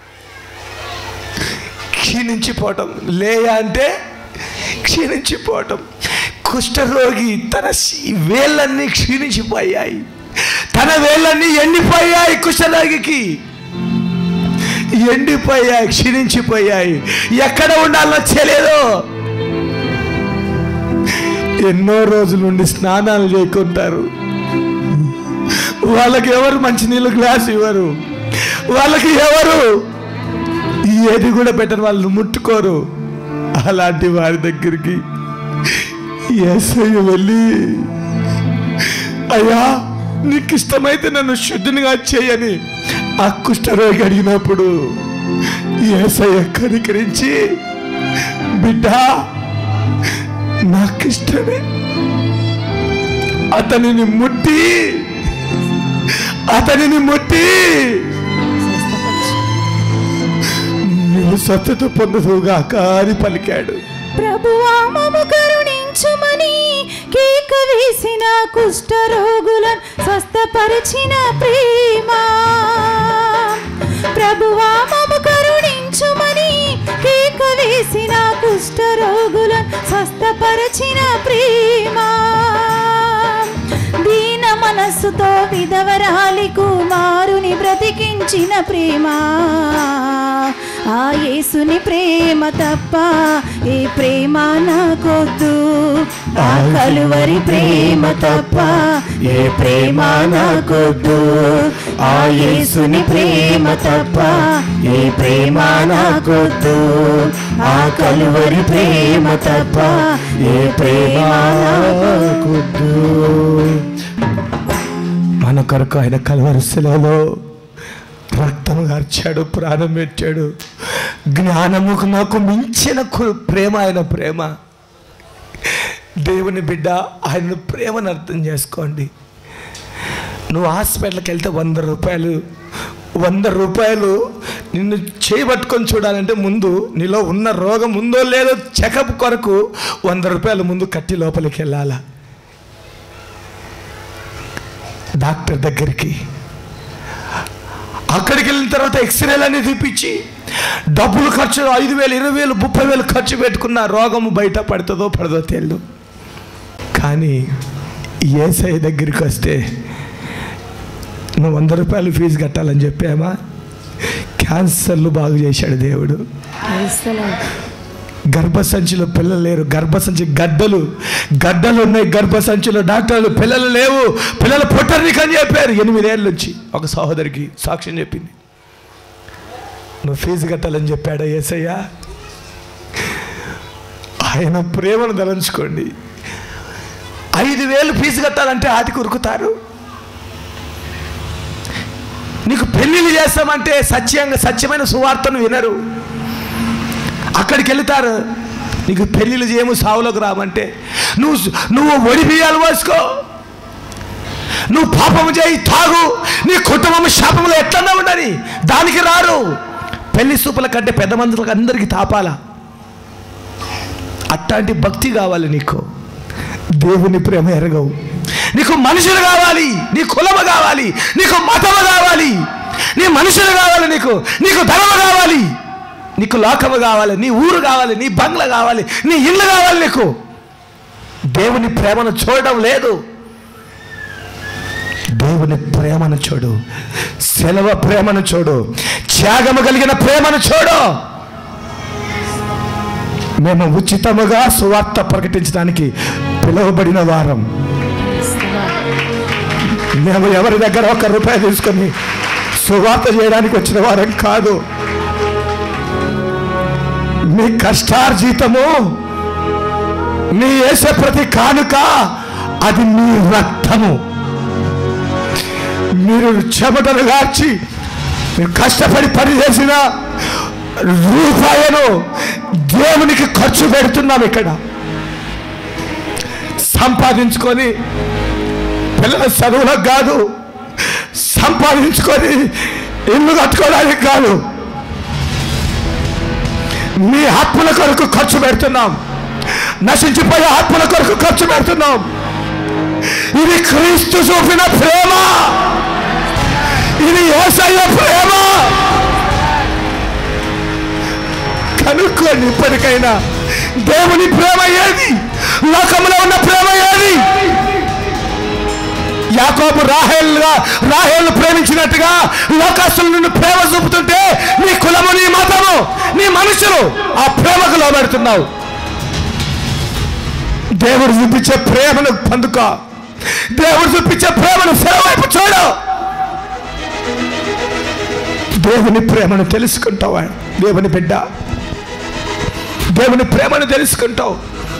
క్షీణించిపోవటం లేయా అంటే క్షీణించిపోవటం కుష్ఠరోగి తన సి- వేళ్ళన్నీ క్షీణించిపోయాయి తన వేళ్ళన్నీ ఎండిపోయాయి కుష్ఠరోగికి ఎండిపోయాయి క్షీణించిపోయాయి ఎక్కడ ఉండాలో తెలియదు ఎన్నో రోజుల నుండి స్నానాలు చేయకుంటారు వాళ్ళకి ఎవరు మంచినీళ్ళు గ్లాస్ ఇవ్వరు వాళ్ళకి ఎవరు ఏది కూడా పెట్టరు వాళ్ళు ముట్టుకోరు అలాంటి వారి దగ్గరికి ఏసయ్య వెళ్ళి అయ్యా నీకు ఇష్టమైతే నన్ను శుద్ధినిగా చేయని ఆ కుష్ఠరోగి అడిగినప్పుడు ఏసయ్య కనికరించి బిడ్డ నాకు ఇష్టమే అతనిని ముట్టి అతనిని ముట్టి నీవు స్వచ్ఛత పొందుదుగాక అని పలికాడు ప్రభువా మము కరుణించుమని కేక వేసిన కుష్ఠరోగులను స్వస్థపరిచిన ప్రేమ ప్రభువా మము కరుణించుమని కేక వేసిన కుష్ఠరోగులను స్వస్థపరిచిన ప్రేమ దీన మనస్సుతో విధవరాలి కుమారుని బ్రతికించిన ప్రేమ ఆ యేసుని ప్రేమ తప్ప ఏ ప్రేమ నాకొద్దు ఆ కలువరి ప్రేమ తప్ప ఏ ప్రేమ నాకొద్దు ఆ యేసుని ప్రేమ తప్ప ఏ ప్రేమ నాకొద్దు ఆ కలువరి ప్రేమ తప్ప ఏ ప్రేమ నాకొద్దు మన కొరకు ఆయన కలవరి శిలలో రక్తం గార్చాడు ప్రాణం పెట్టాడు జ్ఞానముకు నాకు మించిన కు- ప్రేమ ఆయన ప్రేమ దేవుని బిడ్డ ఆయన ప్రేమను అర్థం చేసుకోండి నువ్వు హాస్పిటల్కి వెళ్తే వంద రూపాయలు వంద రూపాయలు నిన్ను చేయబట్టుకొని చూడాలంటే ముందు నీలో ఉన్న రోగం ఉందో లేదో చెకప్ కొరకు వంద రూపాయలు ముందు కట్టి లోపలికి వెళ్ళాలా డాక్టర్ దగ్గరికి అక్కడికి వెళ్ళిన తర్వాత ఎక్స్రేలు అనేది తీపిచ్చి డబ్బులు ఖర్చు ఐదు వేలు ఇరవై వేలు ముప్పై వేలు ఖర్చు పెట్టుకున్న రోగము బయట పడుతుందో పడదో తెలియదు కానీ ఏసఐ దగ్గరికి వస్తే నువ్వు వంద రూపాయలు ఫీజు కట్టాలని చెప్పామా క్యాన్సర్లు బాగు చేశాడు దేవుడు గర్భసంచిలో పిల్లలు లేరు గర్భసంచి గడ్డలు గడ్డలు ఉన్నాయి గర్భసంచిలో డాక్టర్లు పిల్లలు లేవు పిల్లలు పుట్టరికి అని చెప్పారు ఎనిమిదేళ్ళ నుంచి ఒక సహోదరికి సాక్ష్యం చెప్పింది నువ్వు ఫీజు కట్టాలని చెప్పాడా ఏసయ్య ఆయన ప్రేమను తలంచుకోండి ఐదు వేలు ఫీజు కట్టాలంటే ఆటికి ఉరుకుతారు నీకు పెళ్ళిళ్ళు చేస్తామంటే సత్యంగా సత్యమైన సువార్తను వినరు అక్కడికి వెళ్తారు నీకు పెళ్ళిళ్ళు చేయము సావులోకి రామంటే నువ్వు నువ్వు ఒడి బియ్యాలు పోసుకో నువ్వు పాపము చేయి తాగు నీ కుటుంబం శాపంలో ఎట్లన్నా ఉండని దానికి రారు పెళ్లి సూపుల కంటే పెద్ద మందులకు అందరికీ తాపాలా అట్లాంటి భక్తి కావాలి నీకు దేవుని ప్రేమ ఎరగవు నీకు మనుషులు కావాలి నీ కులము కావాలి నీకు మతము కావాలి నీ మనుషులు కావాలి నీకు నీకు ధనము కావాలి నీకు లోకము కావాలి నీ ఊరు కావాలి నీ బంగ్లా కావాలి నీ ఇల్లు కావాలి నీకు దేవుని ప్రేమను చూడడం లేదు దేవుని ప్రేమను చూడు సెలవ ప్రేమను చూడు త్యాగము కలిగిన ప్రేమను చూడు మేము ఉచితముగా సువార్త ప్రకటించడానికి పిలువబడిన వారం మేము ఎవరి దగ్గర ఒక రూపాయి తీసుకొని సువార్త చేయడానికి వచ్చిన వారం కాదు మీ కష్టార్జితము మీ వేసే ప్రతి కానుక అది మీ రక్తము మీరు చెమటలు గార్చి మీరు కష్టపడి పని చేసిన రూపాయను దేవునికి ఖర్చు పెడుతున్నాం ఇక్కడ సంపాదించుకొని పిల్లల చదువులకు కాదు సంపాదించుకొని ఇల్లు కట్టుకోవడానికి కాదు మీ ఆత్మల కొరకు ఖర్చు పెడుతున్నాం నశించిపోయే ఆత్మల కొరకు ఖర్చు పెడుతున్నాం ఇది క్రీస్తు చూపిన ప్రేమ ఇది ఏసయ్య ప్రేమ కనుక్కోండి ఇప్పటికైనా దేవుని ప్రేమ ఏది లోకంలో ఉన్న ప్రేమ ఏది యాకోబు రాహేల్గా రాహేల్ ప్రేమించినట్టుగా లోకస్తుల నుండి ప్రేమ చూపుతుంటే నీ కులము నీ మతము నీ మనుషులు ఆ ప్రేమకు లోబెడుతున్నావు దేవుడు చూపించే ప్రేమను పొందుకో దేవుడు చూపించే ప్రేమను సేవ వైపు చూడు దేవుని ప్రేమను తెలుసుకుంటావా దేవుని బిడ్డ దేవుని ప్రేమను తెలుసుకుంటావు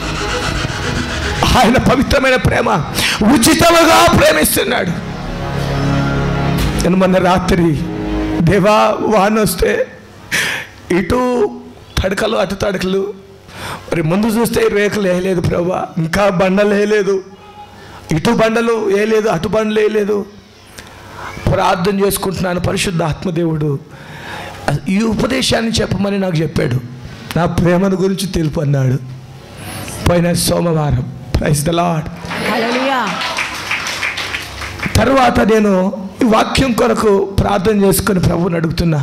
ఆయన పవిత్రమైన ప్రేమ ఉచితముగా ప్రేమిస్తున్నాడు నేను మొన్న రాత్రి దేవా వాన వస్తే ఇటు తడకలు అటు తడకలు మరి ముందు చూస్తే రేకులు వేయలేదు ప్రభా ఇంకా బండలు వేయలేదు ఇటు బండలు వేయలేదు అటు బండలు వేయలేదు ప్రార్థన చేసుకుంటున్నాను పరిశుద్ధ ఆత్మదేవుడు ఈ ఉపదేశాన్ని చెప్పమని నాకు చెప్పాడు నా ప్రేమను గురించి తెలుపు అన్నాడు పోయిన సోమవారం ప్రైజ్ ద లాడ్ హల్లెలూయా తర్వాత నేను ఈ వాక్యం కొరకు ప్రార్థన చేసుకొని ప్రభువుని అడుగుతున్నా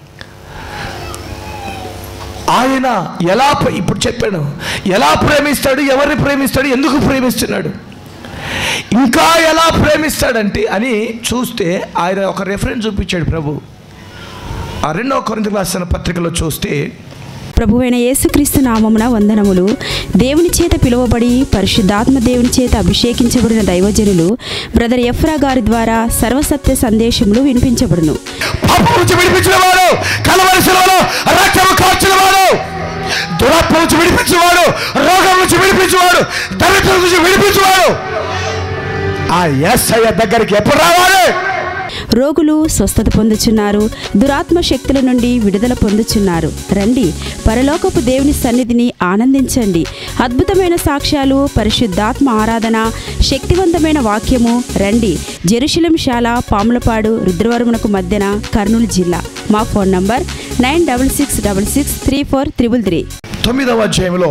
ఆయన ఎలా ప్ర- ఇప్పుడు చెప్పాను ఎలా ప్రేమిస్తాడు ఎవరిని ప్రేమిస్తాడు ఎందుకు ప్రేమిస్తున్నాడు ఇంకా ఎలా ప్రేమిస్తాడంటే అని చూస్తే ఆయన ఒక రెఫరెన్స్ చూపించాడు ప్రభు ఆ రెండవ కొరింత రాసిన పత్రికలో చూస్తే ప్రభువైన యేసుక్రీస్తు నామమున వందనములు దేవుని చేత పిలువబడి పరిశుద్ధాత్మ దేవుని చేత అభిషేకించబడిన దైవజనులు బ్రదర్ ఎఫ్రా గారి ద్వారా సర్వసత్య సందేశములు వినిపించబడును పాపం నుంచి విడిపించిన వాడు కలవలసిన వాడు రక్తము కార్చిన వాడు దురాత్మ నుంచి విడిపించేవాడు రోగం నుంచి విడిపించేవాడు దరిద్రం నుంచి విడిపించేవాడు ఆ ఎస్ఐ దగ్గరికి ఎప్పుడు రావాలి రోగులు స్వస్థత పొందుచున్నారు దురాత్మ శక్తుల నుండి విడుదల పొందుచున్నారు రండి పరలోకపు దేవుని సన్నిధిని ఆనందించండి అద్భుతమైన సాక్ష్యాలు పరిశుద్ధాత్మ ఆరాధన శక్తివంతమైన వాక్యము రండి జెరుశలం శాల పాములపాడు రుద్రవరమునకు మధ్యన కర్నూలు జిల్లా మా phone number nine double six double six three four triple three తొమ్మిదవ అధ్యాయంలో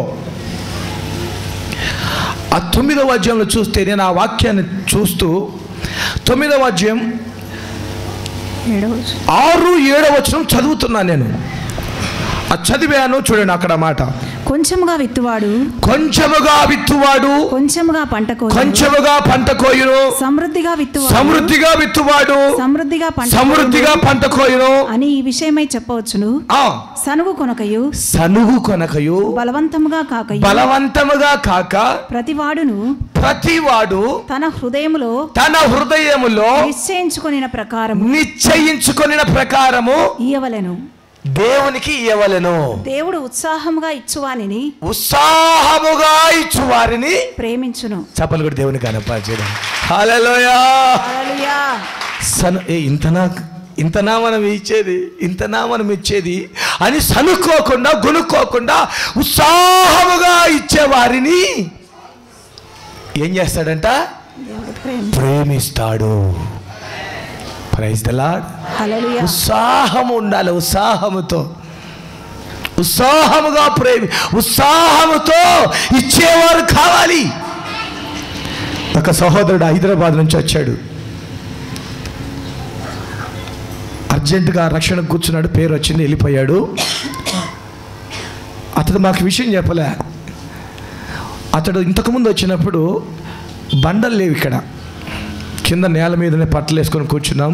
ఆ తొమ్మిదవ అధ్యాయంలో చూస్తే నేను ఆ వాక్యాన్ని చూస్తూ తొమ్మిదవ అధ్యాయం ఆరు ఏడవ వచనం చదువుతున్నాను నేను ఆ చదివాను చూడండి అక్కడ మాట కొంచెముగా విత్తువాడు కొంచెముగా విత్తువాడు కొంచెముగా పంట కోయును. కొంచెముగా పంట కోయును సమృద్ధిగా విత్తువాడు సమృద్ధిగా విత్తువాడు సమృద్ధిగా పంట సమృద్ధిగా కోయును పంట కోయును అని ఈ విషయమై చెప్పవచ్చును ఆ సనుగు కొనకయు సనుగు కొనకయు బలవంతముగా కాకయు బలవంతముగా కాక ప్రతివాడును ప్రతివాడు తన హృదయములో తన హృదయములో నిశ్చయించుకొనిన ప్రకారం నిశ్చయించుకొనిన ప్రకారము ఇయ్యవలెను దేవునికి ఇవ్వవలెను దేవుడు ఉత్సాహముగా ఇచ్చువానిని ఉత్సాహముగా ఇచ్చు వారిని ప్రేమించును చప్పలు కూడా దేవుని కనపరచడం హల్లెలూయా హల్లెలూయా. సను ఏ ఇంతనా ఇంతనా మనం ఇచ్చేది ఇంతనా మనం ఇచ్చేది అని సనుక్కోకుండా గొనుక్కోకుండా ఉత్సాహముగా ఇచ్చే వారిని ఏం చేస్తాడంట దేవుడు ప్రేమ ప్రేమిస్తాడు ప్రైజ్ ద లార్డ్ హల్లెలూయా. ఉత్సాహం ఉండాలి ఉత్సాహముతో ఉత్సాహముగా ప్రేమి ఉత్సాహముతో ఇచ్చేవారు కావాలి ఒక సహోదరుడు హైదరాబాద్ నుంచి వచ్చాడు అర్జెంటుగా రక్షణ కూర్చున్నాడు పేరు వచ్చింది వెళ్ళిపోయాడు అతడు మాకు విషయం చెప్పలే అతడు ఇంతకుముందు వచ్చినప్పుడు బండలు లేవు ఇక్కడ కింద నేల మీదనే పట్టలు వేసుకొని కూర్చున్నాం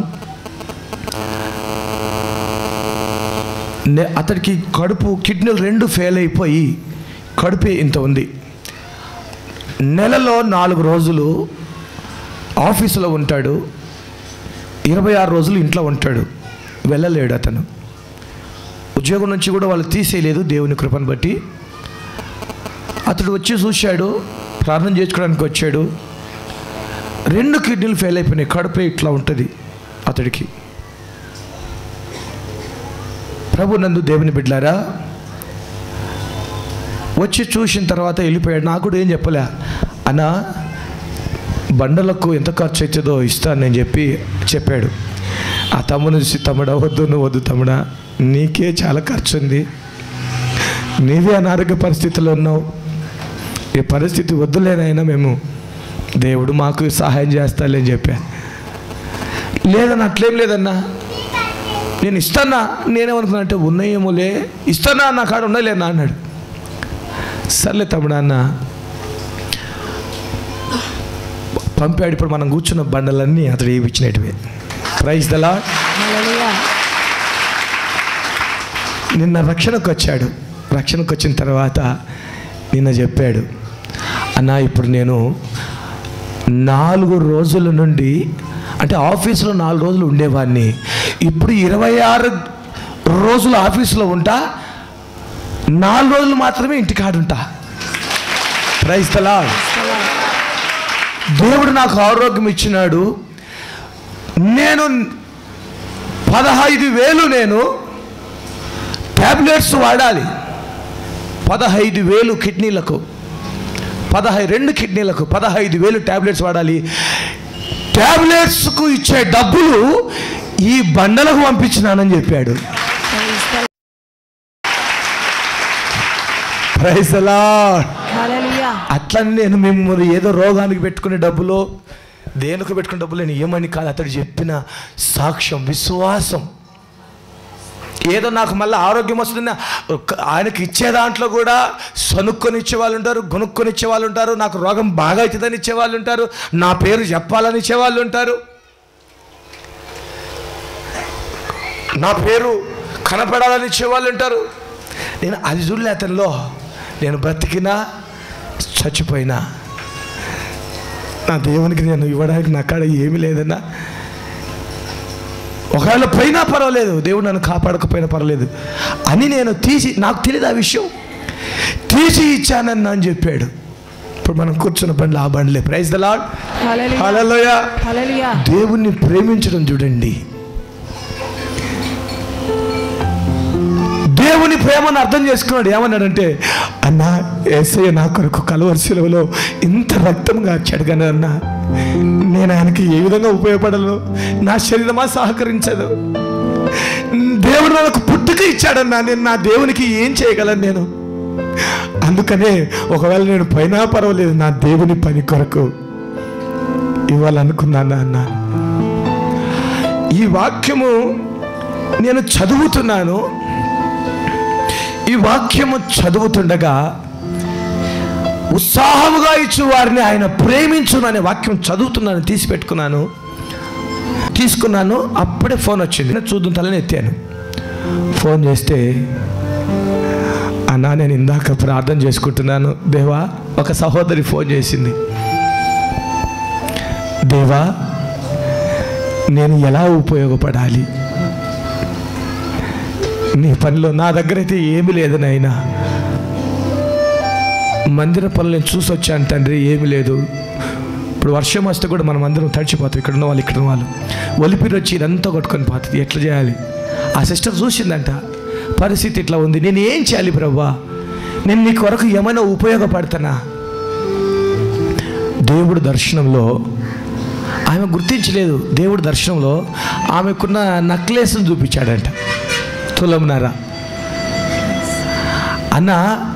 నే- అతడికి కడుపు కిడ్నీలు రెండు ఫెయిల్ అయిపోయి కడుపు ఇంత ఉంది నెలలో నాలుగు రోజులు ఆఫీసులో ఉంటాడు ఇరవై ఆరు రోజులు ఇంట్లో ఉంటాడు వెళ్ళలేడు అతను ఉద్యోగం నుంచి కూడా వాళ్ళు తీసేయలేదు దేవుని కృపను బట్టి అతడు వచ్చి చూశాడు ప్రార్థన చేసుకోవడానికి వచ్చాడు రెండు కిడ్నీలు ఫెయిల్ అయిపోయినాయి కడుపే ఇట్లా ఉంటుంది అతడికి ప్రభు నందు దేవుని బిడ్లారా వచ్చి చూసిన తర్వాత వెళ్ళిపోయాడు నాకు కూడా ఏం చెప్పలే అన్న బండలకు ఎంత ఖర్చు అవుతుందో ఇస్తాను నేను చెప్పి చెప్పాడు ఆ తమ్ముడు చూసి తమ్ముడా వద్దు నువ్వు వద్దు తమ్ముడా నీకే చాలా ఖర్చు ఉంది నీవే అనారోగ్య పరిస్థితిలో ఉన్నావు ఈ పరిస్థితి వద్దులేనైనా మేము దేవుడు మాకు సహాయం చేస్తాలే అని చెప్పా లేదన్నా అట్లేం లేదన్నా నేను ఇస్తానా నేనేమనుకున్నా అంటే ఉన్నాయేమోలే ఇస్తానా నా కాడ ఉండలేనా అన్నాడు సర్లే తమ్ముడు అన్న పంపాడు ఇప్పుడు మనం కూర్చున్న బండలన్నీ అతడు ఏమిచ్చినట్టువే ప్రైజ్ దలా నిన్న రక్షణకు వచ్చాడు రక్షణకు వచ్చిన తర్వాత నిన్న చెప్పాడు అన్న ఇప్పుడు నేను నాలుగు రోజుల నుండి అంటే ఆఫీసులో నాలుగు రోజులు ఉండేవాడిని ఇప్పుడు ఇరవై ఆరు రోజులు ఆఫీసులో ఉంటా నాలుగు రోజులు మాత్రమే ఇంటికాడుంటా ప్రైజ్ తలా దేవుడు నాకు ఆరోగ్యం ఇచ్చినాడు నేను పదహైదు వేలు నేను ట్యాబ్లెట్స్ వాడాలి పదహైదు వేలు కిడ్నీలకు పదహై రెండు కిడ్నీలకు పదహైదు వేలు ట్యాబ్లెట్స్ వాడాలి ట్యాబ్లెట్స్కు ఇచ్చే డబ్బులు ఈ బండలకు పంపించినానని చెప్పాడు ప్రైజ్ అలాడ్ అట్లని నేను మిమ్మల్ని ఏదో రోగానికి పెట్టుకునే డబ్బులో దేనికి పెట్టుకునే డబ్బులు నేను ఏమని కాదు అతడు చెప్పిన సాక్ష్యం విశ్వాసం ఏదో నాకు మళ్ళీ ఆరోగ్యం వస్తుంది ఆయనకి ఇచ్చే దాంట్లో కూడా సనుక్కొని ఇచ్చే వాళ్ళు ఉంటారు గొనుక్కొని ఇచ్చే వాళ్ళు ఉంటారు నాకు రోగం బాగా అవుతుందని ఇచ్చే వాళ్ళు ఉంటారు నా పేరు చెప్పాలని ఇచ్చే వాళ్ళు ఉంటారు నా పేరు కనపడాలని ఇచ్చే వాళ్ళు ఉంటారు నేను అది చూడలే అతనిలో నేను బ్రతికినా చచ్చిపోయినా నా దేవునికి నేను ఇవ్వడానికి నా కాడ ఏమీ లేదన్నా ఒకవేళ పోయినా పర్వాలేదు దేవుడు నన్ను కాపాడకపోయినా పర్వాలేదు అని నేను తీసి నాకు తెలియదు ఆ విషయం తీసి ఇచ్చానన్న అని చెప్పాడు ఇప్పుడు మనం కూర్చున్న బండ్లు ఆ బండ్లే ప్రైజ్ ద లాడ్ హల్లెలూయా దేవుణ్ణి ప్రేమించడం చూడండి దేవుని ప్రేమను అర్థం చేసుకున్నాడు ఏమన్నాడంటే అన్న ఏసయ్య నా కొరకు కలవరి సెలవులో ఇంత రక్తం గార్చాడు కానీ అన్న నేను ఆయనకి ఏ విధంగా ఉపయోగపడను నా శరీరమా సహకరించదు దేవుడు నాకు పుట్టుక ఇచ్చాడన్నా నేను నా దేవునికి ఏం చేయగలను నేను అందుకనే ఒకవేళ నేను పైనా పర్వాలేదు నా దేవుని పని కొరకు ఇవ్వాలనుకున్నాను అన్నాను ఈ వాక్యము నేను చదువుతున్నాను ఈ వాక్యము చదువుతుండగా ఉత్సాహముగా ఇచ్చు వారిని ఆయన ప్రేమించును అనే వాక్యం చదువుతున్నాను తీసి పెట్టుకున్నాను తీసుకున్నాను అప్పుడే ఫోన్ వచ్చింది నేను చూద్దాం తలని ఎత్తాను ఫోన్ చేస్తే అన్నా నేను ఇందాక ప్రార్థన చేసుకుంటున్నాను దేవా ఒక సహోదరి ఫోన్ చేసింది దేవా నేను ఎలా ఉపయోగపడాలి నీ పనిలో నా దగ్గర అయితే ఏమీ లేదు నాయనా మందిర పనులు నేను చూసి వచ్చాను తండ్రి ఏమీ లేదు ఇప్పుడు వర్షం వస్తే కూడా మనం అందరం తడిచిపోతాం ఇక్కడ ఉన్న వాళ్ళు ఇక్కడ ఉన్న వాళ్ళు ఒలిపిరి వచ్చి ఇదంతా కొట్టుకొని పోతుంది ఎట్లా చేయాలి ఆ సిస్టర్ చూసిందంట పరిస్థితి ఇట్లా ఉంది నేను ఏం చేయాలి ప్రభా నేను నీ కొరకు ఏమైనా ఉపయోగపడతానా దేవుడు దర్శనంలో ఆమె గుర్తించలేదు దేవుడు దర్శనంలో ఆమెకున్న నక్లెస్ని చూపించాడంట తులంనర అన్న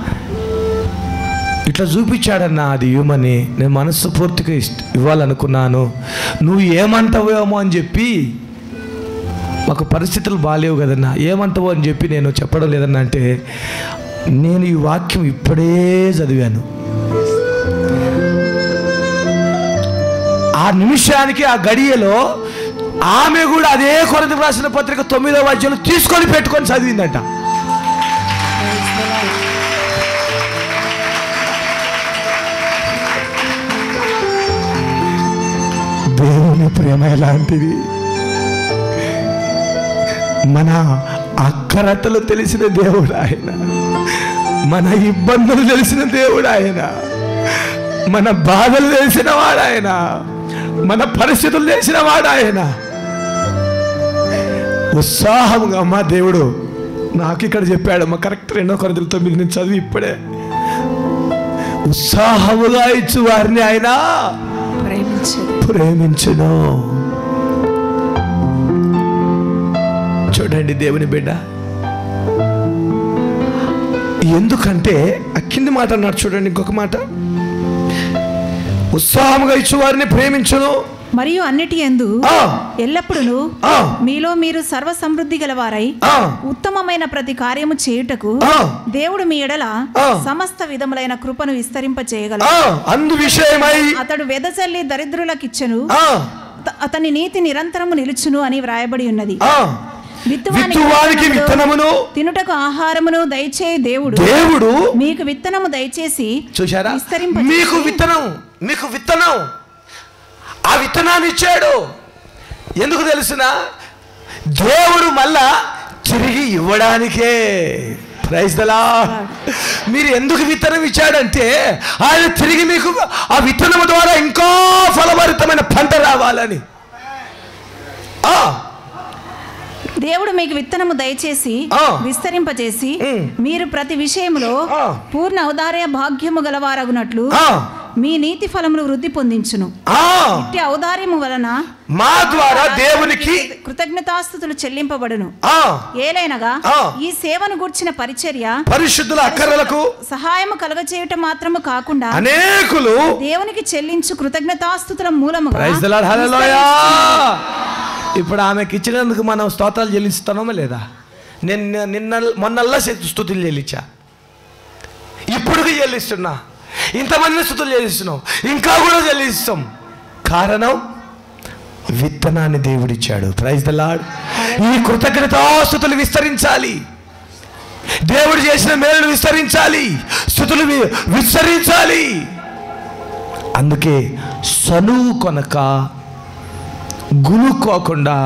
ఇట్లా చూపించాడన్న అది ఇవ్వమని నేను మనస్సు పూర్తిగా ఇష్ట ఇవ్వాలనుకున్నాను నువ్వు ఏమంటావేమో అని చెప్పి మాకు పరిస్థితులు బాగాలేవు కదన్నా ఏమంటావో అని చెప్పి నేను చెప్పడం లేదన్నా అంటే నేను ఈ వాక్యం ఇప్పుడే చదివాను ఆ నిమిషానికి ఆ గడియలో ఆమె కూడా అదే కొరత రాసిన పత్రిక తొమ్మిదో వాద్యంలో తీసుకొని పెట్టుకొని చదివిందంట దేవుని ప్రేమ ఎలాంటిది మన అక్కరతలు తెలిసిన దేవుడు ఆయన మన ఇబ్బందులు తెలిసిన దేవుడు ఆయన మన బాధలు తెలిసిన వాడు ఆయన మన పరిస్థితులు తెలిసిన వాడు ఆయన ఉత్సాహంగా అమ్మా దేవుడు నాకు ఇక్కడ చెప్పాడు అమ్మా కరెక్ట్ రెండో కొరతలు తొమ్మిది నేను చదివి ఇప్పుడే ఉత్సాహముగా ఇచ్చు వారిని ఆయన ప్రేమించదు ప్రేమించును చూడండి దేవుని బిడ్డ ఎందుకంటే ఆ కింది మాట అన్నాడు చూడండి ఇంకొక మాట ఉత్సాహముగా ఇచ్చు వారిని ప్రేమించును మరియు అన్నిటి ఎందు ఆ, ఎల్లప్పుడూ ఆ. మీలో మీరు సర్వ సమృద్ధి గలవారై ఆ, ఉత్తమమైన ప్రతి కార్యము చేయుటకు ఆ. దేవుడు మీ ఎడల ఆ. సమస్త విధములైన కృపను విస్తరింప చేయగలడు ఆ, అందు విషయమై అతడు వెదజల్లి దరిద్రులకిచ్చెను ఆ, అత- అతని నీతి నిరంతరము నిలుచును అని వ్రాయబడి ఉన్నది ఆ, విత్తువానికి విత్తువానికి విత్తనమును తినుటకు ఆహారమును దయచేయి దేవుడు దేవుడు మీకు విత్తనము దయచేసి చూశారా విస్తరింపజేసి- మీకు విత్తనం మీకు విత్తనం ఆ విత్తనాన్ని ఇచ్చాడు ఎందుకు తెలుసిన దేవుడు మళ్ళా తిరిగి ఇవ్వడానికే ప్రైజ్ దలా మీరు ఎందుకు విత్తనం ఇచ్చాడంటే ఆయన తిరిగి మీకు ఆ విత్తనం ద్వారా ఇంకా ఫలభరితమైన పంట రావాలని ఆ, దేవుడు మీకు విత్తనము దయచేసి ఆ. విస్తరింపజేసి ఉమ్. మీరు ప్రతి విషయములో ఆ. పూర్ణ ఔదార్య భాగ్యము గలవారగునట్లు ఆ, మీ నీతి ఫలములు వృద్ధి పొందించును ఆ, ఇట్టి ఔదార్యము వలన మా ద్వారా దేవునికి కృతజ్ఞతాస్థుతులు చెల్లింపబడును ఆ ఏలైనగా ఆ. ఈ సేవను గూర్చిన పరిచర్య పరిశుద్ధుల అక్కరలకు సహాయము కలుగచేయుట మాత్రము కాకుండా అనేకులు దేవునికి చెల్లించు కృతజ్ఞతాస్థుతుల మూలముగా ప్రైజ్ ద లార్డ్ హల్లెలూయా ఇప్పుడు ఆమెకి ఇచ్చినందుకు మనం స్తోత్రాలు చెల్లిస్తున్నామా లేదా నిన్న నిన్న మొన్నల్లా శక్తి స్థుతులు చెల్లించా ఇప్పుడు చెల్లిస్తున్నా ఇంతమంది స్థుతులు చెల్లిస్తున్నాం ఇంకా కూడా చెల్లిస్తాం కారణం విత్తనాన్ని దేవుడిచ్చాడు ప్రైజ్ ద లార్డ్ ఈ కృతజ్ఞతాస్థుతులు విస్తరించాలి దేవుడు చేసిన మేలు విస్తరించాలి స్థుతులు వి- విస్తరించాలి అందుకే సనువు కొనక గునుక్కోకుండా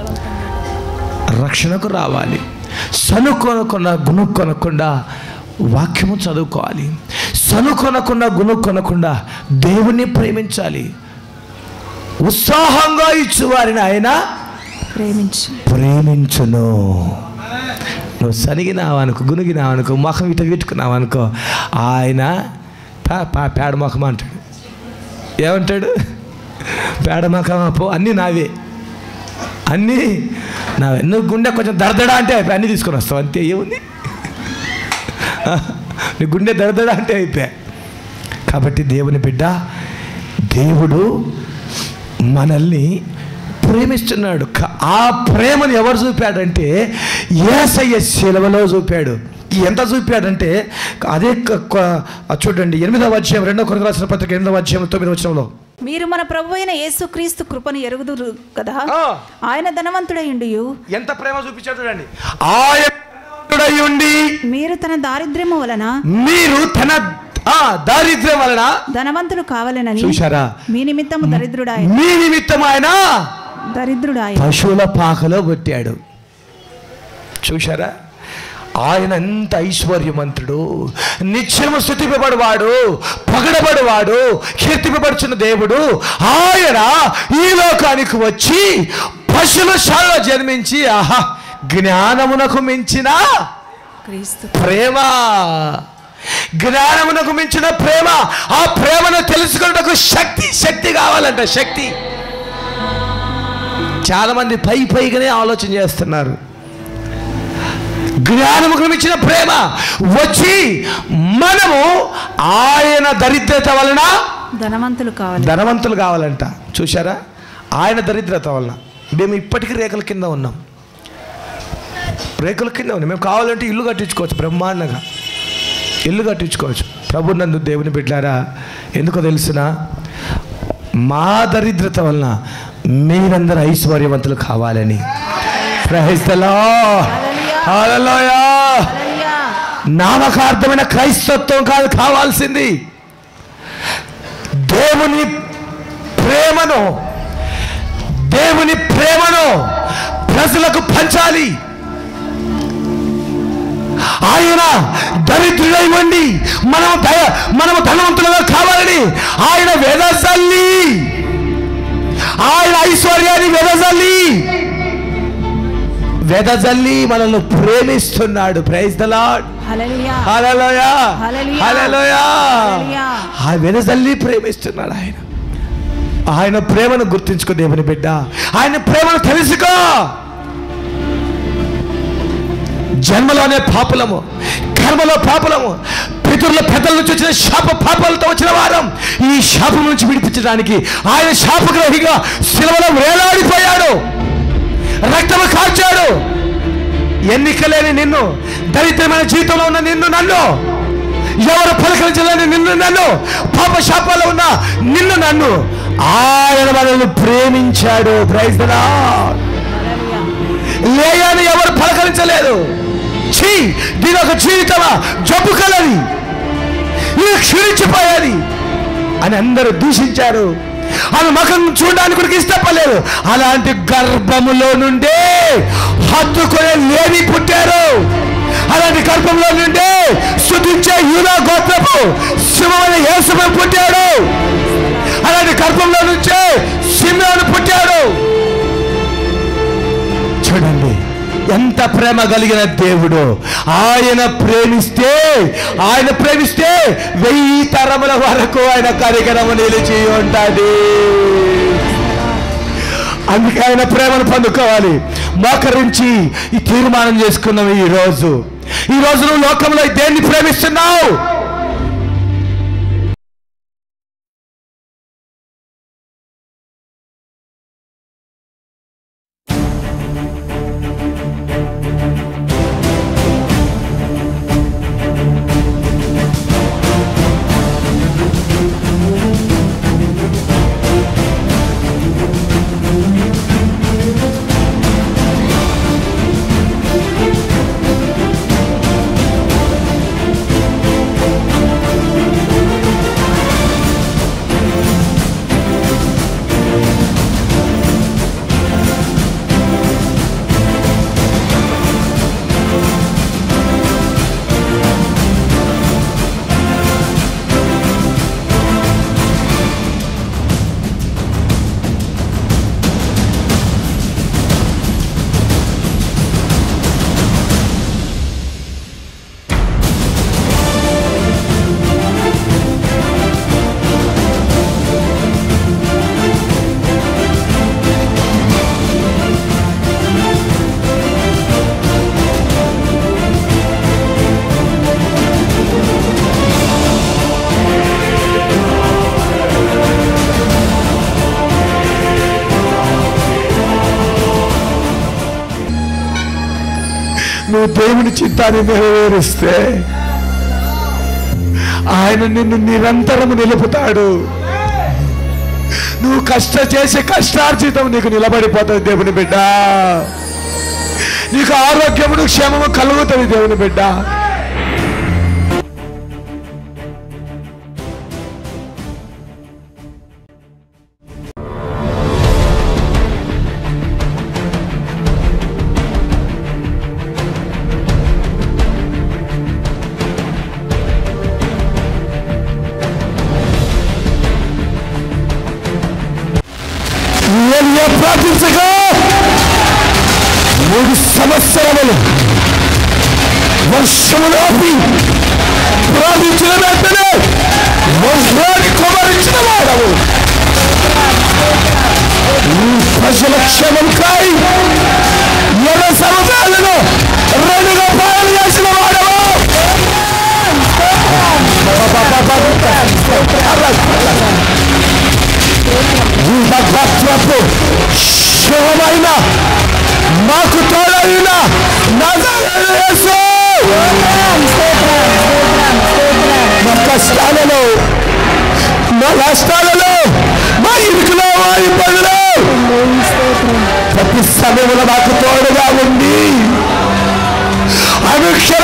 రక్షణకు రావాలి సనుకొనకుండా గునుక్కొనకుండా వాక్యము చదువుకోవాలి సనుకొనకుండా గునుక్కొనకుండా దేవుణ్ణి ప్రేమించాలి ఉత్సాహంగా ఇచ్చు వారిని ఆయన ప్రేమించు ప్రేమించును నువ్వు సనిగినావనుకో గునిగినావనుకో ముఖం ఇట పెట్టుకున్నావనుకో ఆయన పా పా పేడ ముఖం అంటాడు ఏమంటాడు పేడ ముఖం పో అన్నీ నావే అన్నీ నావే నువ్వు గుండె కొంచెం దడదడా అంటే అయిపోయి అన్నీ తీసుకొని వస్తావు అంతే ఏముంది నీ గుండె దడదడా అంటే అయిపోయా కాబట్టి దేవుని బిడ్డ దేవుడు మనల్ని ప్రేమిస్తున్నాడు క- ఆ ప్రేమను ఎవరు చూపాడంటే ఏసయ్య శిలవలో చూపాడు ఎంత చూపాడంటే అదే క- క- చూడండి ఎనిమిదవ అధ్యాయం రెండో కొరకు రాసిన పత్రిక ఎనిమిదవ అధ్యాయం తొమ్మిదవ వచనంలో మీరు మన ప్రభు అయిన యేసుక్రీస్తు కృపను ఎరుగుదురు కదా ఆ. ఆయన ధనవంతుడయుండియు ఎంత ప్రేమ చూపించాడు చూడండి ఆయన ఉండి మీరు తన దారిద్ర్యము వలన మీరు తన ఆ దారిద్ర్యం వలన ధనవంతులు కావాలనని చూశారా మీ నిమిత్తము దరిద్రుడాయ మీ నిమిత్తం ఆయన దరిద్రుడాయ పశువుల పాకలో కొట్టాడు చూశారా ఆయన ఎంత ఐశ్వర్యవంతుడు నిత్యము స్థుతిపబడివాడు పగడబడివాడు కీర్తిపబడుచున్న దేవుడు ఆయన ఈ లోకానికి వచ్చి పశువుల శాలలో జన్మించి ఆహా జ్ఞానమునకు మించిన క్రీస్తు ప్రేమ జ్ఞానమునకు మించిన ప్రేమ ఆ ప్రేమను తెలుసుకున్నకు శక్తి శక్తి కావాలంట శక్తి చాలా మంది పై పైగానే ఆలోచన చేస్తున్నారు జ్ఞానముకు మించిన ప్రేమ వచ్చి మనము ఆయన దరిద్రత వలన ధనవంతులు కావాలి ధనవంతులు కావాలంట చూశారా ఆయన దరిద్రత వలన మేము ఇప్పటికీ రేకుల కింద ఉన్నాం రేకుల కింద ఉన్నాం మేము కావాలంటే ఇల్లు కట్టించుకోవచ్చు బ్రహ్మాండంగా ఇల్లు కట్టించుకోవచ్చు ప్రభు నందు దేవుని బిడ్డారా ఎందుకో తెలుసిన మా దరిద్రత వలన మీరందరూ ఐశ్వర్యవంతులు కావాలని ప్రహిస్తలో హల్లెలూయా. నామకార్థమైన క్రైస్తత్వం కాదు కావాల్సింది దేవుని ప్రేమను దేవుని ప్రేమను ప్రజలకు పంచాలి ఆయన దరిద్రుడై ఉండి మనం దయ మనము ధనవంతులుగా కావాలని ఆయన వెదజల్లి ఆయన ఐశ్వర్యాన్ని వెదజల్లి వెదజల్లి మనల్ని ప్రేమిస్తున్నాడు praise the Lord hallelujah hallelujah hallelujah. Hallelujah hallelujah. ఆ వెదజల్లి ప్రేమిస్తున్నాడు ఆయన ఆయన ప్రేమను గుర్తించుకో దేవుని బిడ్డ ఆయన ప్రేమను తెలుసుకో జన్మలోనే పాపులము కర్మలో పాపులము పితరుల పెద్దల నుంచి వచ్చిన శాప పాపాలతో వచ్చిన వారం ఈ శాపం నుంచి విడిపించడానికి ఆయన శాపగ్రహిగా శిలవలో వేలాడిపోయాడు రక్తము కార్చాడు ఎన్నిక లేని నిన్ను దరిద్రమైన జీవితంలో ఉన్న నిన్ను నన్ను ఎవరు పలకరించలేని నిన్ను నన్ను పాప శాపాల్లో ఉన్న నిన్ను నన్ను ఆయన మనల్ని ప్రేమించాడు ప్రైజ్ ద లార్డ్. లేయాని ఎవరు పలకరించలేదు ఛీ దీని ఒక జీవితమా జబ్బు కలది ఇది క్షీణించిపోయేది అని అందరూ దూషించారు ఆమె ముఖం చూడడానికి కూడా ఇష్టపడలేదు అలాంటి గర్భములో నుండే హత్తుకునే లేని పుట్టారు అలాంటి గర్భంలో నుండే శుద్ధించే యూదా గోత్రపు శివమైన యేసుమ పుట్టాడు అలాంటి గర్భంలో నుంచే సిమ్రాను పుట్టాడు చూడండి ఎంత ప్రేమ కలిగిన దేవుడు ఆయన ప్రేమిస్తే ఆయన ప్రేమిస్తే వెయ్యి తరముల వరకు ఆయన కార్యక్రమం నిలిచి ఉంటుంది అందుకే ఆయన ప్రేమను పొందుకోవాలి మోకరించి ఈ తీర్మానం చేసుకున్నాం ఈ రోజు ఈ రోజు నువ్వు లోకంలో దేన్ని ప్రేమిస్తున్నావు నువ్వు దేవుని చిత్తాన్ని నెరవేరుస్తే ఆయన నిన్ను నిరంతరము నిలుపుతాడు నువ్వు కష్ట చేసే కష్టార్జితం నీకు నిలబడిపోతుంది దేవుని బిడ్డ నీకు ఆరోగ్యమును క్షేమము కలుగుతుంది దేవుని బిడ్డ ఏలియా ప్రార్థించగా మూడు సంవత్సరములు వర్షములు ఆపి ప్రార్థించిన వెంటనే వర్షాన్ని కుమరించిన వాడవు ఈ ప్రజల క్షేమం కాయి ఎర్ర సముద్రాలను రెండుగా పాలు చేసిన వాడవు భద్రపు శివమైన మాకు తోడైన నజరేయుడు యేసు. మా కష్టాలలో మా నష్టాలలో మా ఇరుకులో మా ఇబ్బందులు ప్రతి సమయంలో మాకు తోడుగా ఉంది అనుక్ష